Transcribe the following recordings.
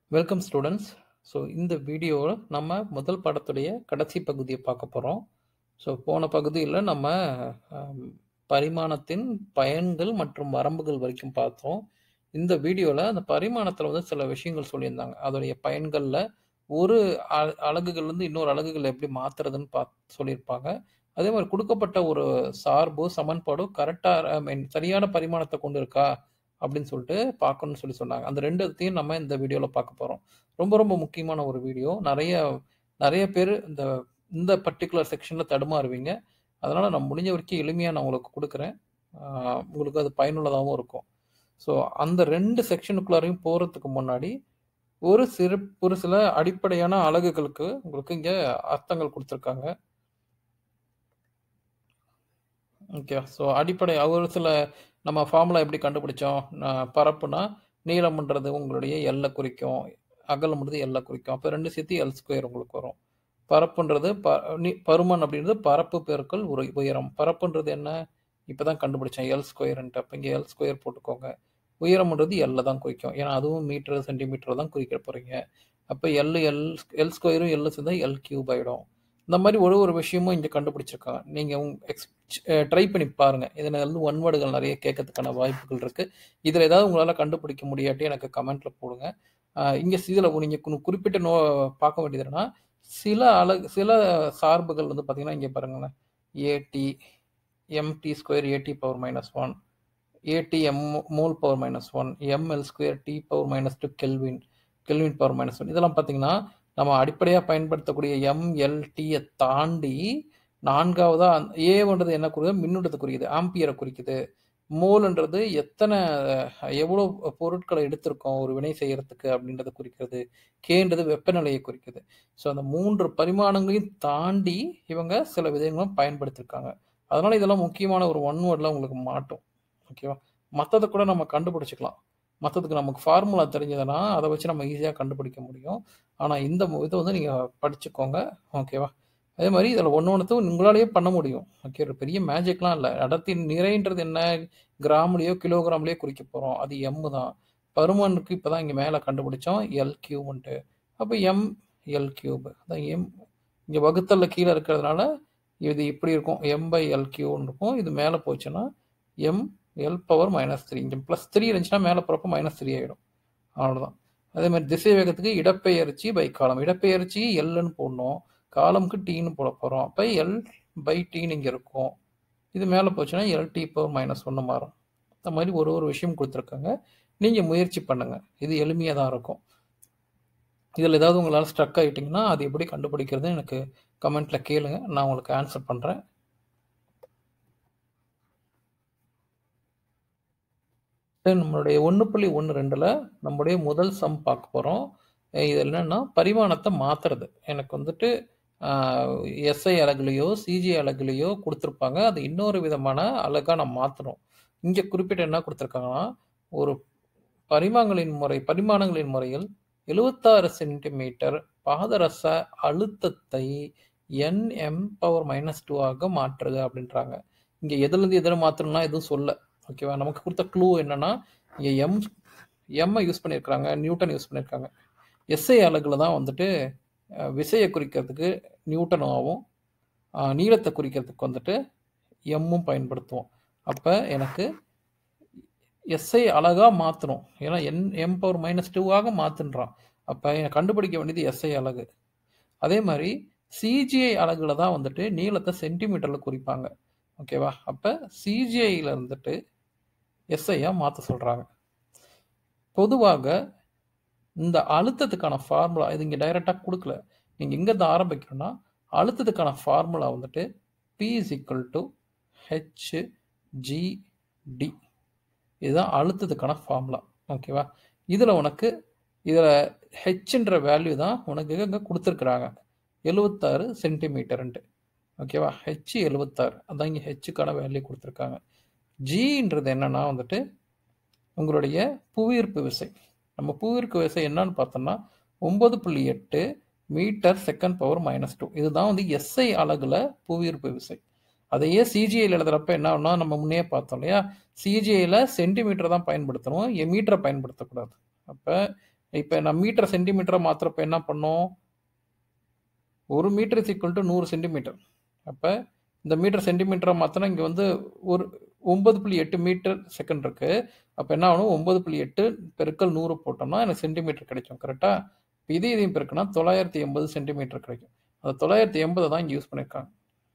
welcome students so இந்த வீடியோவில் நம்ம முதல் பாடத்துடைய கடைசி பகுதியை பார்க்க போகிறோம் ஸோ போன பகுதியில் நம்ம ஆம், பரிமாணத்தின் பயன்கள் மற்றும் வரம்புகள் வரைக்கும் பார்த்தோம் இந்த வீடியோவில் அந்த பரிமாணத்தில் வந்து சில விஷயங்கள் சொல்லியிருந்தாங்க அதோடைய பயன்களில் ஒரு அ- அலகுகள்லேருந்து இன்னொரு அலகுகள் எப்படி மாற்றுறதுன்னு பா சொல்லியிருப்பாங்க அதே மாதிரி கொடுக்கப்பட்ட ஒரு சார்போ சமன்பாடோ கரெக்டாக ஐ மீன் சரியான பரிமாணத்தை கொண்டு இருக்கா அப்படின்னு சொல்லிட்டு பார்க்கணும்னு சொல்லி சொன்னாங்க அந்த ரெண்டுத்தையும் நம்ம இந்த வீடியோவில் பார்க்க போகிறோம் ரொம்ப ரொம்ப முக்கியமான ஒரு வீடியோ நிறைய நிறைய பேர் இந்த இந்த பர்டிகுலர் செக்ஷனில் தடுமாறுவீங்க அதனால் நான் முடிஞ்ச வரைக்கும் எளிமையாக நான் உங்களுக்கு கொடுக்குறேன் ஆஹ் உங்களுக்கு அது பயனுள்ளதாகவும் இருக்கும் ஸோ அந்த ரெண்டு செக்ஷனுக்குள்ளாரையும் போகிறதுக்கு முன்னாடி ஒரு சிறு ஒரு சில அடிப்படையான அலகுகளுக்கு உங்களுக்கு இங்கே அர்த்தங்கள் கொடுத்துருக்காங்க ஓகே ஸோ அடிப்படை ஒரு சில நம்ம ஃபார்முலா எப்படி கண்டுபிடிச்சோம் நான் பரப்புனா நீளம்ன்றது உங்களுடைய எல்லை குறிக்கும் அகலம்ன்றது எல்லை குறிக்கும் அப்போ ரெண்டு சேர்த்து எல் ஸ்கொயர் உங்களுக்கு வரும் பரப்புன்றது ப நீ பருமன் அப்படின்றது பரப்பு பெருக்கல் உரை உயரம் பரப்புன்றது என்ன இப்போ தான் கண்டுபிடிச்சேன் எல் ஸ்கொயர்ன்ட்டு அப்போ இங்கே எல் ஸ்கொயர் போட்டுக்கோங்க உயரம்ன்றது எல்லை தான் குறிக்கும் ஏன்னா அதுவும் மீட்டர் சென்டிமீட்டர் தான் குறிக்க போகிறீங்க அப்போ எல் எல் எல் ஸ்கொயரும் எல் சேர்ந்தா எல் கியூப் ஆகிடும் இந்த மாதிரி ஒரு ஒரு விஷயமும் இங்கே கண்டுபிடிச்சிருக்காங்க நீங்கள் உங் எக்ஸ் ட்ரை பண்ணி பாருங்கள் இதில் வந்து ஒன் வேர்டுகள் நிறைய கேட்கறதுக்கான வாய்ப்புகள் இருக்குது இதில் ஏதாவது உங்களால் கண்டுபிடிக்க முடியாட்டி எனக்கு கமெண்ட்டில் போடுங்க இங்கே இதில் நீங்கள் குறிப்பிட்ட நோ பார்க்க வேண்டியது என்னன்னா சில அலகு சில சார்புகள் வந்து பார்த்தீங்கன்னா இங்கே பாருங்களேன் A T M T square A T power minus one A T M mole power minus one M L square T power minus two kelvin kelvin power minus one இதெல்லாம் பார்த்தீங்கன்னா நம்ம அடிப்படையாக பயன்படுத்தக்கூடிய எம்எல்டியை தாண்டி நான்காவதா ஏன்றது என்ன குறிக்குது மின்னூட்டத்தை குறிக்குது ஆம்பியரை குறிக்குது மோல்ன்றது எத்தனை அஹ், எவ்வளோ பொருட்களை எடுத்திருக்கோம் ஒரு வினை செய்யறதுக்கு அப்படின்றத குறிக்கிறது கேன்றது வெப்பநிலையை குறிக்குது ஸோ அந்த மூன்று பரிமாணங்களையும் தாண்டி இவங்க சில விதங்களும் பயன்படுத்தியிருக்காங்க அதனால இதெல்லாம் முக்கியமான ஒரு ஒன் வேர்டில் உங்களுக்கு மாட்டும் ஓகேவா மற்றதை கூட நம்ம கண்டுபிடிச்சிக்கலாம் மற்றதுக்கு நமக்கு ஃபார்முலா தெரிஞ்சதுன்னா அதை வச்சு நம்ம ஈஸியாக கண்டுபிடிக்க முடியும் ஆனால் இந்த மு- இதை வந்து நீங்கள் படிச்சுக்கோங்க ஓகேவா அதே மாதிரி இதில் ஒன்று ஒன்றுத்தும் உங்களாலேயே பண்ண முடியும் ஓகே ஒரு பெரிய மேஜிக்லாம் இல்லை அடர்த்தி நிறைன்றது என்ன கிராம்லேயோ கிலோகிராம்லேயோ குறிக்க போகிறோம் அது எம் தான் பருமனுக்கு இப்போ தான் இங்கே மேலே கண்டுபிடிச்சோம் எல் கியூப்ன்ட்டு அப்போ எம் எல் கியூப் அதான் எம் இங்கே வகுத்தல்ல கீழே இருக்கிறதுனால இது இப்படி இருக்கும் எம் பை எல் கியூன்னு இருக்கும் இது மேலே போச்சுன்னா M L power minus three இங்கே ப்ளஸ் த்ரீ இருந்துச்சுன்னா மேலே போகிறப்ப மைனஸ் த்ரீ ஆகிடும் அவ்வளோதான் அதே மாதிரி திசை வேகத்துக்கு இடப்பெயர்ச்சி பை காலம் இடப்பெயர்ச்சி எல்லுன்னு போடணும் காலமுக்கு டீன்னு போட போகிறோம் அப்போ எல் பை டீன்னு இங்கே இருக்கும் இது மேலே போச்சுன்னா எல் டி பவர் மைனஸ் ஒன்று மாறும் இந்த மாதிரி ஒரு ஒரு விஷயம் கொடுத்துருக்காங்க நீங்கள் முயற்சி பண்ணுங்கள் இது எளிமையாக தான் இருக்கும் இதில் ஏதாவது உங்களால் ஸ்ட்ரக் ஆகிட்டிங்கன்னா அது எப்படி கண்டுபிடிக்கிறதுன்னு எனக்கு கமெண்ட்டில் கேளுங்க நான் உங்களுக்கு ஆன்சர் பண்ணுறேன் நம்மளுடைய ஒன்று புள்ளி ஒன்று ரெண்டில் நம்முடைய முதல் சம் பார்க்க போகிறோம் இது என்னன்னா பரிமாணத்தை மாற்றுறது எனக்கு வந்துட்டு எஸ்ஐ அலகுலையோ சிஜி அலகுலையோ கொடுத்துருப்பாங்க அது இன்னொரு விதமான அலகாக நான் மாற்றணும் இங்கே குறிப்பிட்ட என்ன கொடுத்துருக்காங்கன்னா ஒரு பரிமாணங்களின் முறை பரிமாணங்களின் முறையில் எழுபத்தாறு சென்டிமீட்டர் பாதரச அழுத்தத்தை என்எம் பவர் மைனஸ் டூ ஆக மாற்றுக அப்படின்றாங்க இங்கே எதுலேருந்து எதில் மாற்றணும்னா எதுவும் சொல்ல ஓகேவா நமக்கு கொடுத்த க்ளூ என்னன்னா இங்கே எம் எம்ஐ யூஸ் பண்ணியிருக்கிறாங்க நியூட்டன் யூஸ் பண்ணியிருக்காங்க எஸ்ஐ அலகுல தான் வந்துட்டு அஹ், விசையை குறிக்கிறதுக்கு நியூட்டனாகவும் அஹ், நீளத்தை குறிக்கிறதுக்கு வந்துட்டு எம்மும் பயன்படுத்துவோம் அப்போ எனக்கு எஸ்ஐ அழகாக மாற்றணும் ஏன்னா என் எம் பவர் மைனஸ் டூவாக மாற்றுன்றான் அப்போ எனக்கு கண்டுபிடிக்க வேண்டியது எஸ்ஐ அலகு அதே மாதிரி சிஜிஐ அலகுல தான் வந்துட்டு நீளத்தை சென்டிமீட்டரில் குறிப்பாங்க ஓகேவா அப்போ சிஜிஐயில் இருந்துட்டு எஸ்ஐயாக மாற்ற சொல்கிறாங்க பொதுவாக இந்த அழுத்தத்துக்கான ஃபார்முலா இது இங்கே டைரெக்டாக கொடுக்கல நீங்கள் எங்கேருந்து ஆரம்பிக்கணும்னா அழுத்தத்துக்கான ஃபார்முலா வந்துட்டு P is equal to H G D இதுதான் அழுத்தத்துக்கான ஃபார்முலா ஓகேவா இதில் உனக்கு இதில் ஹெச்ன்ற வேல்யூ தான் உனக்கு இங்கே கொடுத்துருக்குறாங்க எழுபத்தாறு சென்டிமீட்டர்ன்ட்டு ஓகேவா ஹெச் எழுபத்தாறு அதான் இங்கே ஹெச்சுக்கான வேல்யூ கொடுத்துருக்காங்க ஜின்றது என்னன்னா வந்துட்டு உங்களுடைய புவியீர்ப்பு விசை நம்ம புவியீர்ப்பு விசை என்னன்னு பார்த்தோம்னா ஒம்பது புள்ளி எட்டு metre second power minus two இதுதான் வந்து எஸ்ஐ அலகுல புவியீர்ப்பு விசை அதையே சிஜிஐயில் எழுதுறப்ப என்ன ஆகும்னா நம்ம முன்னே பார்த்தோம் இல்லையா சிஜிஐயில் சென்டிமீட்டர் தான் பயன்படுத்தணும் மீட்டரை பயன்படுத்தக்கூடாது அப்போ இப்போ நான் மீட்டர் சென்டிமீட்டராக மாத்திரப்ப என்ன பண்ணோம் ஒரு மீட்டர் இஸ் ஈக்குவல் டு நூறு சென்டிமீட்டர் அப்போ இந்த மீட்டர் சென்டிமீட்டராக மாற்றினா இங்கே வந்து ஒரு ஒன்பது புள்ளி எட்டு மீட்டர் செகண்ட் இருக்கு அப்போ என்ன ஆகணும் ஒன்பது புள்ளி எட்டு பெருக்கல் நூறு போட்டோம்னா எனக்கு சென்டிமீட்டர் கிடைக்கும் கரெக்டாக இப்போ இது இதையும் பெருக்கினா தொள்ளாயிரத்தி எண்பது சென்டிமீட்டர் கிடைக்கும் அந்த தொள்ளாயிரத்தி எண்பதை தான் இங்கே யூஸ் பண்ணியிருக்காங்க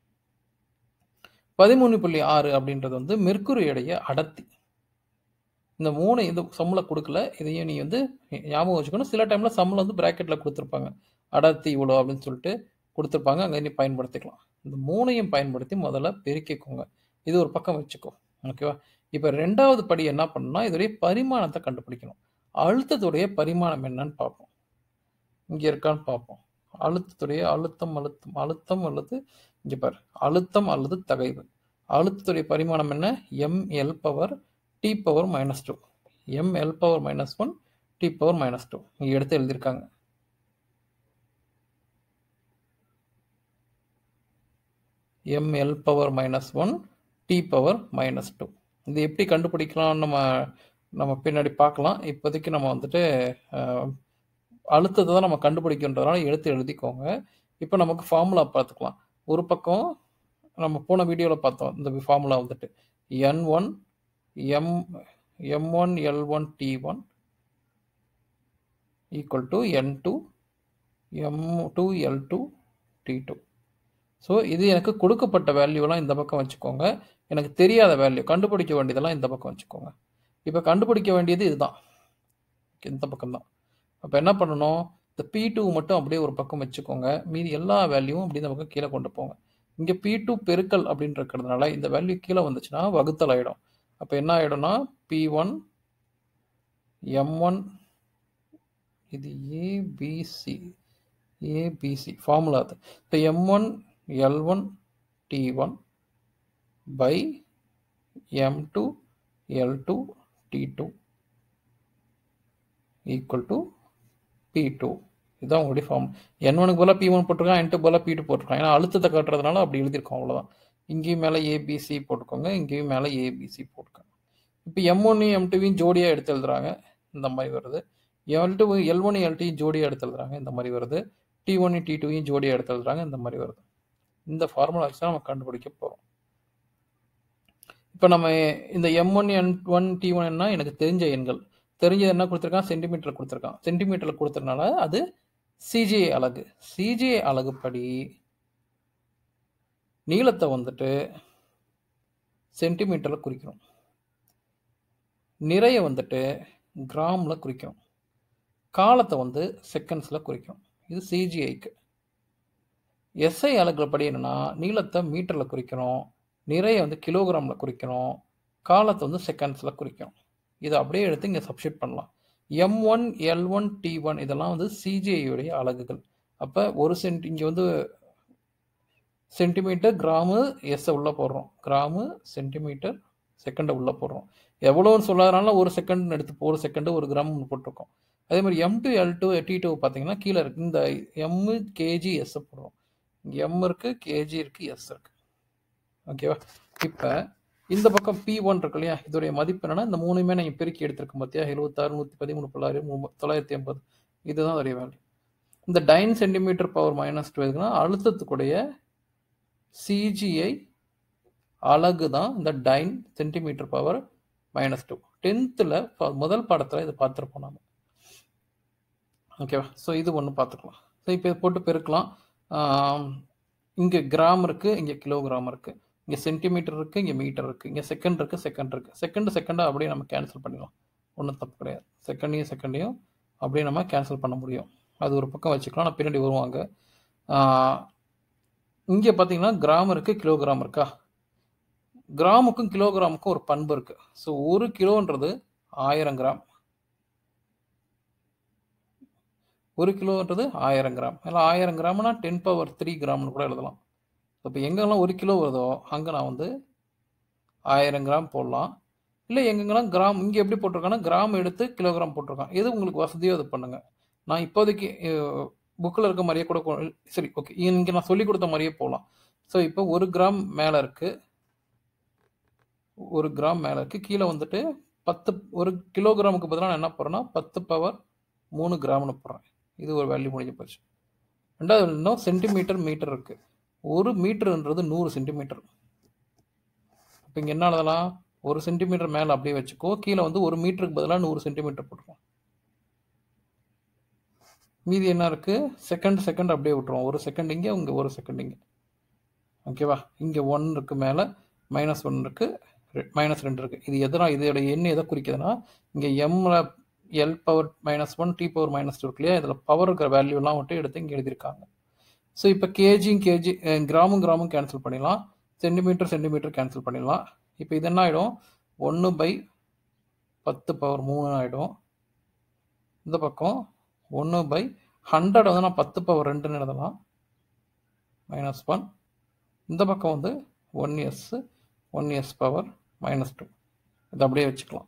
பதிமூணு புள்ளி ஆறு அப்படின்றது வந்து மெர்க்குரியுடைய அடர்த்தி இந்த மூணு இந்த சம்மில் கொடுக்கல இதையும் நீ வந்து ஞாபகம் வச்சுக்கணும் சில டைமில் சம்மில் வந்து ப்ராக்கெட்டில் கொடுத்துருப்பாங்க அடர்த்தி இவ்வளோ அப்படின்னு சொல்லிட்டு கொடுத்துருப்பாங்க அங்கே நீ பயன்படுத்திக்கலாம் இந்த மூணையும் பயன்படுத்தி முதல்ல பெருக்கிக்கோங்க இது ஒரு பக்கம் வச்சுக்கோ ஓகேவா இப்போ ரெண்டாவது படி என்ன பண்ணணும்னா இதோடைய பரிமாணத்தை கண்டுபிடிக்கணும் அழுத்தத்துடைய பரிமாணம் என்னன்னு பார்ப்போம் இங்கே இருக்கான்னு பார்ப்போம் அழுத்தத்துடைய அழுத்தம் அழுத்தம் அழுத்தம் அல்லது இங்கே பாரு அழுத்தம் அல்லது தகைவு அழுத்தத்துடைய பரிமாணம் என்ன M L power T power minus two M L power minus one T power minus two இங்கே எடுத்து எழுதியிருக்காங்க M L power minus one T power minus two இது எப்படி கண்டுபிடிக்கலாம் நம்ம நம்ம பின்னாடி பார்க்கலாம் இப்போதைக்கு நம்ம வந்துட்டு அஹ், அழுத்தத்தை தான் நம்ம கண்டுபிடிக்கின்றதுனால எடுத்து எழுதிக்கோங்க இப்போ நமக்கு ஃபார்முலா பார்த்துக்கலாம் ஒரு பக்கம் நம்ம போன வீடியோவில் பார்த்தோம் இந்த ஃபார்முலா வந்துட்டு N one M M one L one D one equal to N two M two L two D two so இது எனக்கு கொடுக்கப்பட்ட வேல்யூலாம் இந்த பக்கம் வச்சுக்கோங்க எனக்கு தெரியாத வேல்யூ கண்டுபிடிக்க வேண்டியதெல்லாம் இந்த பக்கம் வச்சுக்கோங்க இப்போ கண்டுபிடிக்க வேண்டியது இதுதான் இந்த பக்கம் தான் அப்போ என்ன பண்ணணும் இந்த பி டூ மட்டும் அப்படியே ஒரு பக்கம் வச்சுக்கோங்க மீதி எல்லா வேல்யூவும் அப்படி இந்த பக்கம் கீழே கொண்டு போங்க இங்கே பி டூ பெருக்கல் அப்படின்னு இருக்கிறதுனால இந்த வேல்யூ கீழே வந்துச்சுன்னா வகுத்தல் ஆகிடும் அப்போ என்ன ஆகிடும்னா பி ஒன் எம் ஒன் இது ஏபிசி ஏபிசி ஃபார்முலா அது இப்போ M one L one D one by M two L two D two equal to P two இதுதான் உங்களுடைய ஃபார்ம் என் ஒனுக்கு போல பி ஒன் போட்டிருக்கான் என் டூ போல பி டூ போட்டிருக்கான் ஏன்னா அழுத்தத்தை காட்டுறதுனால அப்படி எழுதியிருக்கோம் அவ்வளோதான் இங்கேயும் மேலே ஏபிசி போட்டுக்கோங்க இங்கேயும் மேலே ஏபிசி போட்டுக்கோங்க இப்போ எம் ஒன்னையும் எம் டூவையும் ஜோடியாக எடுத்து எழுதுறாங்க இந்த மாதிரி வருது L two L one L டூயும் ஜோடியாக எடுத்து எழுதுறாங்க இந்த மாதிரி வருது டி ஒன் டி டூயும் ஜோடியாக எடுத்து எழுதுறாங்க இந்த மாதிரி வருது இந்த ஃபார்முலா வச்சு தான் நம்ம கண்டுபிடிக்க போகிறோம் இப்போ நம்ம இந்த M one N one T ஒன்னா எனக்கு தெரிஞ்ச எண்கள் தெரிஞ்சது என்ன கொடுத்துருக்கான் சென்டிமீட்டர் கொடுத்துருக்கான் சென்டிமீட்டரில் கொடுத்ததுனால அது சிஜிஐ அலகு சிஜிஐ அலகுப்படி நீளத்தை வந்துட்டு சென்டிமீட்டரில் குறிக்கணும் நிறைய வந்துட்டு கிராமில் குறிக்கணும் காலத்தை வந்து செகண்ட்ஸில் குறிக்கணும் இது சிஜிஐக்கு எஸ்ஐ அலகுல படி என்னன்னா நீளத்தை மீட்டரில் குறிக்கணும் நிறைய வந்து கிலோகிராமில் குறிக்கணும் காலத்தை வந்து செகண்ட்ஸில் குறிக்கணும் இதை அப்படியே எடுத்து இங்கே சப்ஸ்டியூட் பண்ணலாம் M one L one D one இதெல்லாம் வந்து சிஜிஐயுடைய அலகுகள் அப்போ ஒரு சென்ட் இங்கே வந்து சென்டிமீட்டர் கிராமு எஸ்ஸை உள்ளே போடுறோம் கிராமு சென்டிமீட்டர் செகண்டை உள்ளே போடுறோம் எவ்வளோன்னு சொல்லாதனால ஒரு செகண்ட் எடுத்து ஒரு செகண்டு ஒரு கிராம் போட்டிருக்கோம் அதே மாதிரி M two L two D two பார்த்தீங்கன்னா கீழே இருக்கு இந்த எம்மு கேஜி எஸ்ஸை போடுறோம் இங்கே எம் இருக்குது கேஜி இருக்குது எஸ் இருக்குது ஓகேவா இப்போ இந்த பக்கம் பி ஒன் இருக்கு இல்லையா இதோடைய மதிப்பு என்னன்னா இந்த மூணுமே நீங்கள் பெருக்கி எடுத்திருக்கோம் பார்த்தியா எழுபத்தாறு நூற்றி பதிமூணு தொள்ளாயிரம் மூ- தொள்ளாயிரத்தி எண்பது இதுதான் அதோடைய வேல்யூ இந்த dyne centimetre power minus two எதுக்குன்னா அழுத்தத்துக்குடைய சிஜிஐ அலகு தான் இந்த dyne centimetre power minus two டென்த்தில் முதல் பாடத்தில் இதை பார்த்துருப்போம் நாம ஓகேவா ஸோ இது ஒன்று பார்த்துக்கலாம் ஸோ இப்போ இதை போட்டு பெருக்கலாம் இங்கே கிராம் இருக்குது இங்கே கிலோகிராம் இருக்குது இங்கே சென்டிமீட்டர் இருக்குது இங்கே மீட்டர் இருக்குது இங்கே செகண்ட் இருக்குது செகண்ட் இருக்குது செகண்ட் செகண்டாக அப்படியே நம்ம கேன்சல் பண்ணிடலாம் ஒன்றும் தப்பு கிடையாது செகண்டையும் செகண்டையும் அப்படியே நம்ம கேன்சல் பண்ண முடியும் அது ஒரு பக்கம் வச்சுக்கலாம் நான் பின்னாடி வருவாங்க இங்கே பார்த்தீங்கன்னா கிராம் இருக்குது கிலோகிராம் இருக்கா கிராமுக்கும் கிலோகிராமுக்கும் ஒரு பண்பு இருக்குது ஸோ ஒரு கிலோன்றது ஆயிரம் கிராம் ஒரு கிலோன்றது ஆயிரம் கிராம் இல்லை ஆயிரம் கிராம்னா டென் பவர் த்ரீ கிராம்னு கூட எழுதலாம் இப்போ எங்கெல்லாம் ஒரு கிலோ வருதோ அங்கே நான் வந்து ஆயிரம் கிராம் போடலாம் இல்லை எங்கெங்கெல்லாம் கிராம் இங்கே எப்படி போட்டிருக்காங்கன்னா கிராம் எடுத்து கிலோகிராம் போட்டிருக்கான் எது உங்களுக்கு வசதியோ அது பண்ணுங்க நான் இப்போதைக்கு புக்கில் இருக்க மாதிரியே கூட கொ- சரி ஓகே இங்கே நான் சொல்லி கொடுத்த மாதிரியே போகலாம் ஸோ இப்போ ஒரு கிராம் மேலே இருக்குது ஒரு கிராம் மேலே இருக்குது கீழே வந்துட்டு பத்து ஒரு கிலோகிராமுக்கு பதிலாக நான் என்ன போடுறேன்னா பத்து பவர் மூணு கிராம்னு போடுறேன் இது ஒரு வேல்யூ முடிஞ்சு போச்சு ரெண்டாவது இன்னும் சென்டிமீட்டர் மீட்டர் இருக்குது ஒரு மீட்டருன்றது நூறு சென்டிமீட்டர் இப்போ இங்கே என்ன எழுதலாம் ஒரு சென்டிமீட்டர் மேலே அப்படியே வச்சுக்கோ கீழே வந்து ஒரு மீட்டருக்கு பதிலாக நூறு சென்டிமீட்டர் போட்டுருவோம் மீதி என்ன இருக்குது செகண்ட் செகண்ட் அப்படியே விட்டுருவோம் ஒரு செகண்ட் இங்கே இங்கே ஒரு செகண்ட் இங்கே ஓகேவா இங்கே ஒன் இருக்குது மேலே மைனஸ் ஒன் இருக்குது மைனஸ் ரெண்டு இருக்குது இது எதனா இதோட எண் எதை குறிக்குதுன்னா இங்கே எம்ல L power minus one T power minus two இருக்கு இல்லையா இதில் பவர் இருக்கிற வேல்யூலாம் மட்டும் எடுத்து இங்கே எழுதியிருக்காங்க ஸோ இப்போ கேஜியும் கேஜி கிராமும் கிராமும் கேன்சல் பண்ணிடலாம் சென்டிமீட்டர் சென்டிமீட்டர் கேன்சல் பண்ணிடலாம் இப்போ இது என்ன ஆகிடும் ஒன்று பை பத்து பவர் மூணு ஆகிடும் இந்த பக்கம் ஒன்று பை ஹண்ட்ரட் வந்து நான் பத்து பவர் ரெண்டுன்னு எழுதலாம் மைனஸ் ஒன் இந்த பக்கம் வந்து one S one S power minus two இதை அப்படியே வச்சுக்கலாம்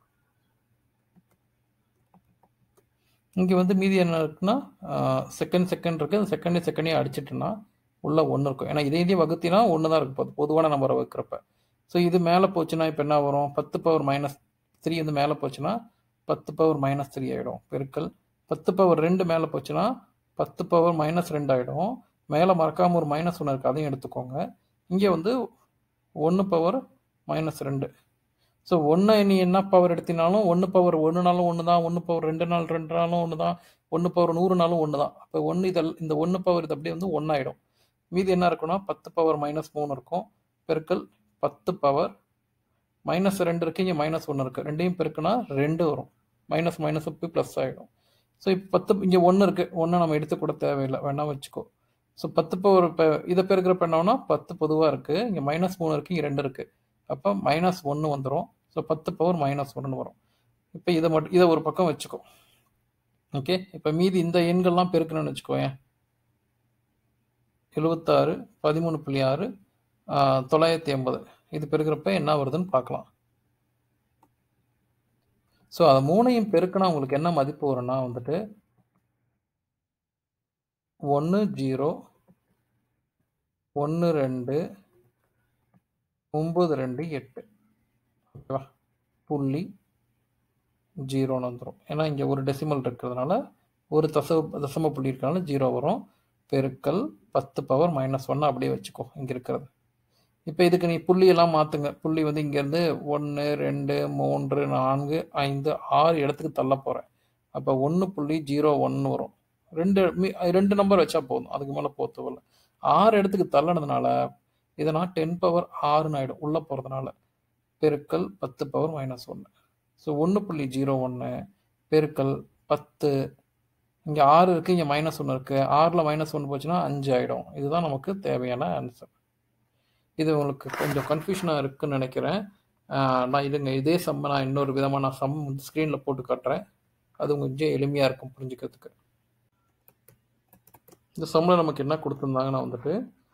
இங்கே வந்து மீதி என்ன இருக்குன்னா செகண்ட் செகண்ட் இருக்குது அந்த செகண்டே செகண்டே அடிச்சிட்டுனா உள்ள ஒன்று இருக்கும் ஏன்னா இதே இதே வகுத்தினா ஒன்று தான் இருக்கும் பொதுவான நம்பரை வைக்கிறப்ப ஸோ இது மேலே போச்சுன்னா இப்போ என்ன வரும் பத்து பவர் மைனஸ் த்ரீ வந்து மேலே போச்சுன்னா பத்து பவர் மைனஸ் த்ரீ ஆகிடும் பெருக்கல் பத்து பவர் ரெண்டு மேலே போச்சுன்னா பத்து பவர் மைனஸ் ரெண்டு ஆகிடும் மேலே மறக்காமல் ஒரு மைனஸ் ஒன்று இருக்குது அதையும் எடுத்துக்கோங்க இங்கே வந்து ஒன்று பவர் மைனஸ் ரெண்டு ஸோ ஒன்று நீ என்ன பவர் எடுத்தினாலும் ஒன்று பவர் ஒன்று நாளும் ஒன்று தான் ஒன்று பவர் ரெண்டு நாள் ரெண்டு நாளும் ஒன்று தான் ஒன்று பவர் நூறு நாளும் ஒன்று தான் அப்போ ஒன்று இதில் இந்த ஒன்று பவர் இது அப்படியே வந்து ஒன்றாயிடும் மீதி என்ன இருக்குன்னா பத்து பவர் மைனஸ் மூணு இருக்கும் பெருக்கல் பத்து பவர் மைனஸ் ரெண்டு இருக்குது இங்கே மைனஸ் ஒன்று இருக்குது ரெண்டையும் பெருக்குனா ரெண்டு வரும் மைனஸ் மைனஸ் போய் ப்ளஸ் ஆகிடும் ஸோ இப்போ பத்து இங்கே ஒன்று இருக்குது ஒன்று நம்ம எடுத்து கூட தேவையில்லை வேணா வச்சுக்கோ ஸோ பத்து பவர் இப்போ இதை பெருக்கிறப்ப என்னன்னா பத்து பொதுவாக இருக்குது இங்கே மைனஸ் மூணு இருக்குது இங்கே ரெண்டு இருக்குது அப்போ மைனஸ் ஒன்று வந்துடும் ஸோ பத்து பவர் மைனஸ் ஒன்று வரும் இப்போ இதை மட்டும் இதை ஒரு பக்கம் வச்சுக்கோ ஓகே இப்போ மீதி இந்த எண்கள்லாம் பெருக்கணும்னு வச்சுக்கோயேன் எழுபத்தாறு பதிமூணு புள்ளி ஆறு தொள்ளாயிரத்தி எண்பது இது பெருக்கிறப்ப என்ன வருதுன்னு பார்க்கலாம் ஸோ அதை மூணையும் பெருக்கினா உங்களுக்கு என்ன மதிப்பு வரும்னா வந்துட்டு ஒன்று ஜீரோ ஒன்று ரெண்டு ஒம்பது ரெண்டு எட்டு ஓகேவா புள்ளி ஜீரோன்னு வந்துடும் ஏன்னா இங்கே ஒரு டெசிமல் இருக்கிறதுனால ஒரு தச தசம புள்ளி இருக்கிறனால ஜீரோ வரும் பெருக்கல் பத்து பவர் மைனஸ் ஒன்று அப்படியே வச்சுக்கோ இங்கே இருக்கிறது இப்போ இதுக்கு நீ புள்ளியெல்லாம் மாற்றுங்க புள்ளி வந்து இங்கேருந்து ஒன்று ரெண்டு மூன்று நான்கு ஐந்து ஆறு இடத்துக்கு தள்ள போகிறேன் அப்போ ஒன்று புள்ளி ஜீரோ ஒன்று வரும் ரெண்டு மீ ரெண்டு நம்பர் வச்சா போதும் அதுக்கு மேலே போத்தவில்லை ஆறு இடத்துக்கு தள்ளனதுனால இதை நான் டென் பவர் ஆறுன்னு ஆகிடும் உள்ளே போகிறதுனால பெருக்கல் பத்து பவர் மைனஸ் ஒன்று ஸோ ஒன்று புள்ளி ஜீரோ ஒன்று பெருக்கல் பத்து இங்கே ஆறு இருக்குது இங்கே மைனஸ் ஒன்று இருக்குது ஆறில் மைனஸ் ஒன்று போச்சுன்னா அஞ்சு ஆகிடும் இதுதான் நமக்கு தேவையான ஆன்சர் இது உங்களுக்கு கொஞ்சம் கன்ஃபியூஷனாக இருக்குன்னு நினைக்கிறேன் நான் இதுங்க இதே சம்ம நான் இன்னொரு விதமாக நான் சம் ஸ்க்ரீனில் போட்டு காட்டுறேன் அது கொஞ்சம் எளிமையாக இருக்கும் புரிஞ்சுக்கிறதுக்கு இந்த சம்மில் நமக்கு என்ன கொடுத்துருந்தாங்கன்னா வந்துட்டு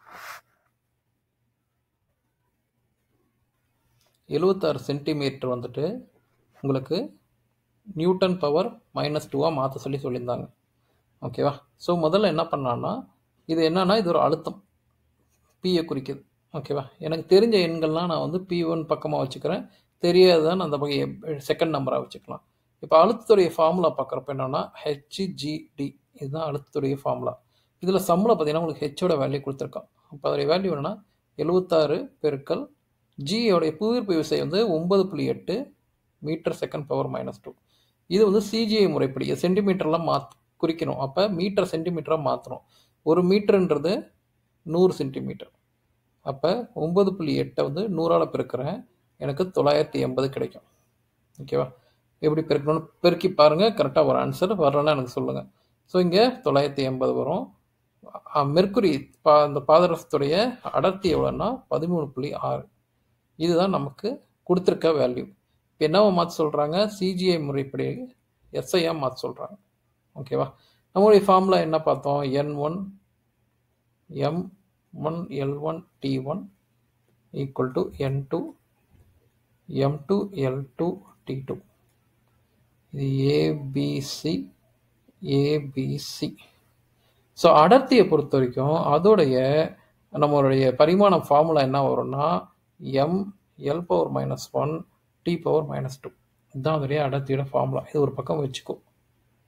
எழுபத்தாறு சென்டிமீட்டர் வந்துட்டு உங்களுக்கு நியூட்டன் பவர் மைனஸ் டூவாக மாற்ற சொல்லி சொல்லியிருந்தாங்க ஓகேவா ஸோ முதல்ல என்ன பண்ணலான்னா இது என்னன்னா இது ஒரு அழுத்தம் பியை குறிக்குது ஓகேவா எனக்கு தெரிஞ்ச எண்கள்லாம் நான் வந்து பி ஒன் பக்கமாக வச்சுக்கிறேன் தெரியாததான் அந்த பக்கம் செகண்ட் நம்பராக வச்சுக்கலாம் இப்போ அழுத்தத்துடைய ஃபார்முலா பார்க்குறப்ப என்னென்னா ஹெச்ஜிடி இதுதான் அழுத்தத்துடைய ஃபார்முலா இதில் சம்மில் பார்த்தீங்கன்னா உங்களுக்கு ஹெச்சோட வேல்யூ கொடுத்துருக்கான் அப்போ அதோடைய வேல்யூ என்னென்னா எழுபத்தாறு பெருக்கல் ஜியோடைய புவியீர்ப்பு விசை வந்து ஒன்பது புள்ளி எட்டு metre second power minus two இது வந்து சிஜிஐ முறைப்படி சென்டிமீட்டர்லாம் மாத் குறிக்கணும் அப்போ மீட்டர் சென்டிமீட்டராக மாற்றணும் ஒரு மீட்டருன்றது நூறு சென்டிமீட்டர் அப்போ ஒம்பது புள்ளி எட்டை வந்து நூறால் பெருக்கிறேன் எனக்கு தொள்ளாயிரத்தி எண்பது கிடைக்கும் ஓகேவா எப்படி பெருக்கணும்னு பெருக்கி பாருங்கள் கரெக்டாக ஒரு ஆன்சர் வரலன்னா எனக்கு சொல்லுங்கள் ஸோ இங்கே தொள்ளாயிரத்தி எண்பது வரும் மெர்க்குரி பா அந்த பாதரசத்துடைய அடர்த்தி எவ்வளோன்னா பதிமூணு புள்ளி ஆறு இதுதான் நமக்கு கொடுத்துருக்க வேல்யூ இப்போ என்னவா மாற்ற சொல்கிறாங்க சிஜிஐ முறைப்படி எஸ்ஐயாக மாற்ற சொல்கிறாங்க ஓகேவா நம்மளுடைய ஃபார்முலா என்ன பார்த்தோம் N one M one L one D one equal to N two M two L two D two இது ஏபிசி ஏபிசி ஸோ அடர்த்தியை பொறுத்த வரைக்கும் அதோடைய நம்மளுடைய பரிமாண ஃபார்முலா என்ன வரும்னா M L power minus one T power minus two இதுதான் அதோடைய அடர்த்தியோட ஃபார்முலா இது ஒரு பக்கம் வச்சுக்கோ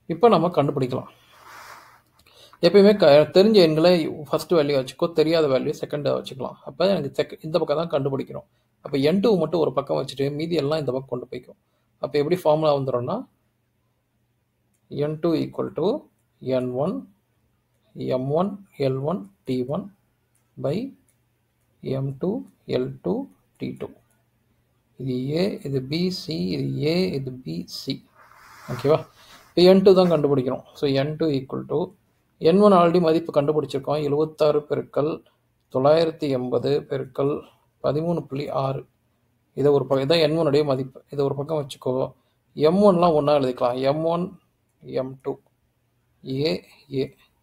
இப்போ நம்ம கண்டுபிடிக்கலாம் எப்பயுமே க தெரிஞ்ச எண்களை ஃபர்ஸ்ட் வேல்யூ வச்சுக்கோ தெரியாத வேல்யூ செகண்டாக வச்சுக்கலாம் அப்போ எனக்கு செக் இந்த பக்கம் தான் கண்டுபிடிக்கிறோம் அப்போ என் டூ மட்டும் ஒரு பக்கம் வச்சுட்டு மீதி எல்லாம் இந்த பக்கம் கொண்டு போய்க்கும் அப்போ எப்படி ஃபார்முலா வந்துடும்னா N two equal to N one M one L one D one by M two L two D two இது ஏ இது பிசி இது ஏ இது பிசி ஓகேவா இப்போ என் டூ தான் கண்டுபிடிக்கிறோம் so n two equal to N one already மதிப்பு கண்டுபிடிச்சிருக்கோம் எழுபத்தாறு பெருக்கல் தொள்ளாயிரத்தி எண்பது பெருக்கல் பதிமூணு புள்ளி ஆறு இதை ஒரு பக்கம் இதான் என் ஒனுடைய மதிப்பு இதை ஒரு பக்கம் வச்சுக்கோ எம் ஒன்லாம் ஒன்றா எழுதிக்கலாம் m one m two a a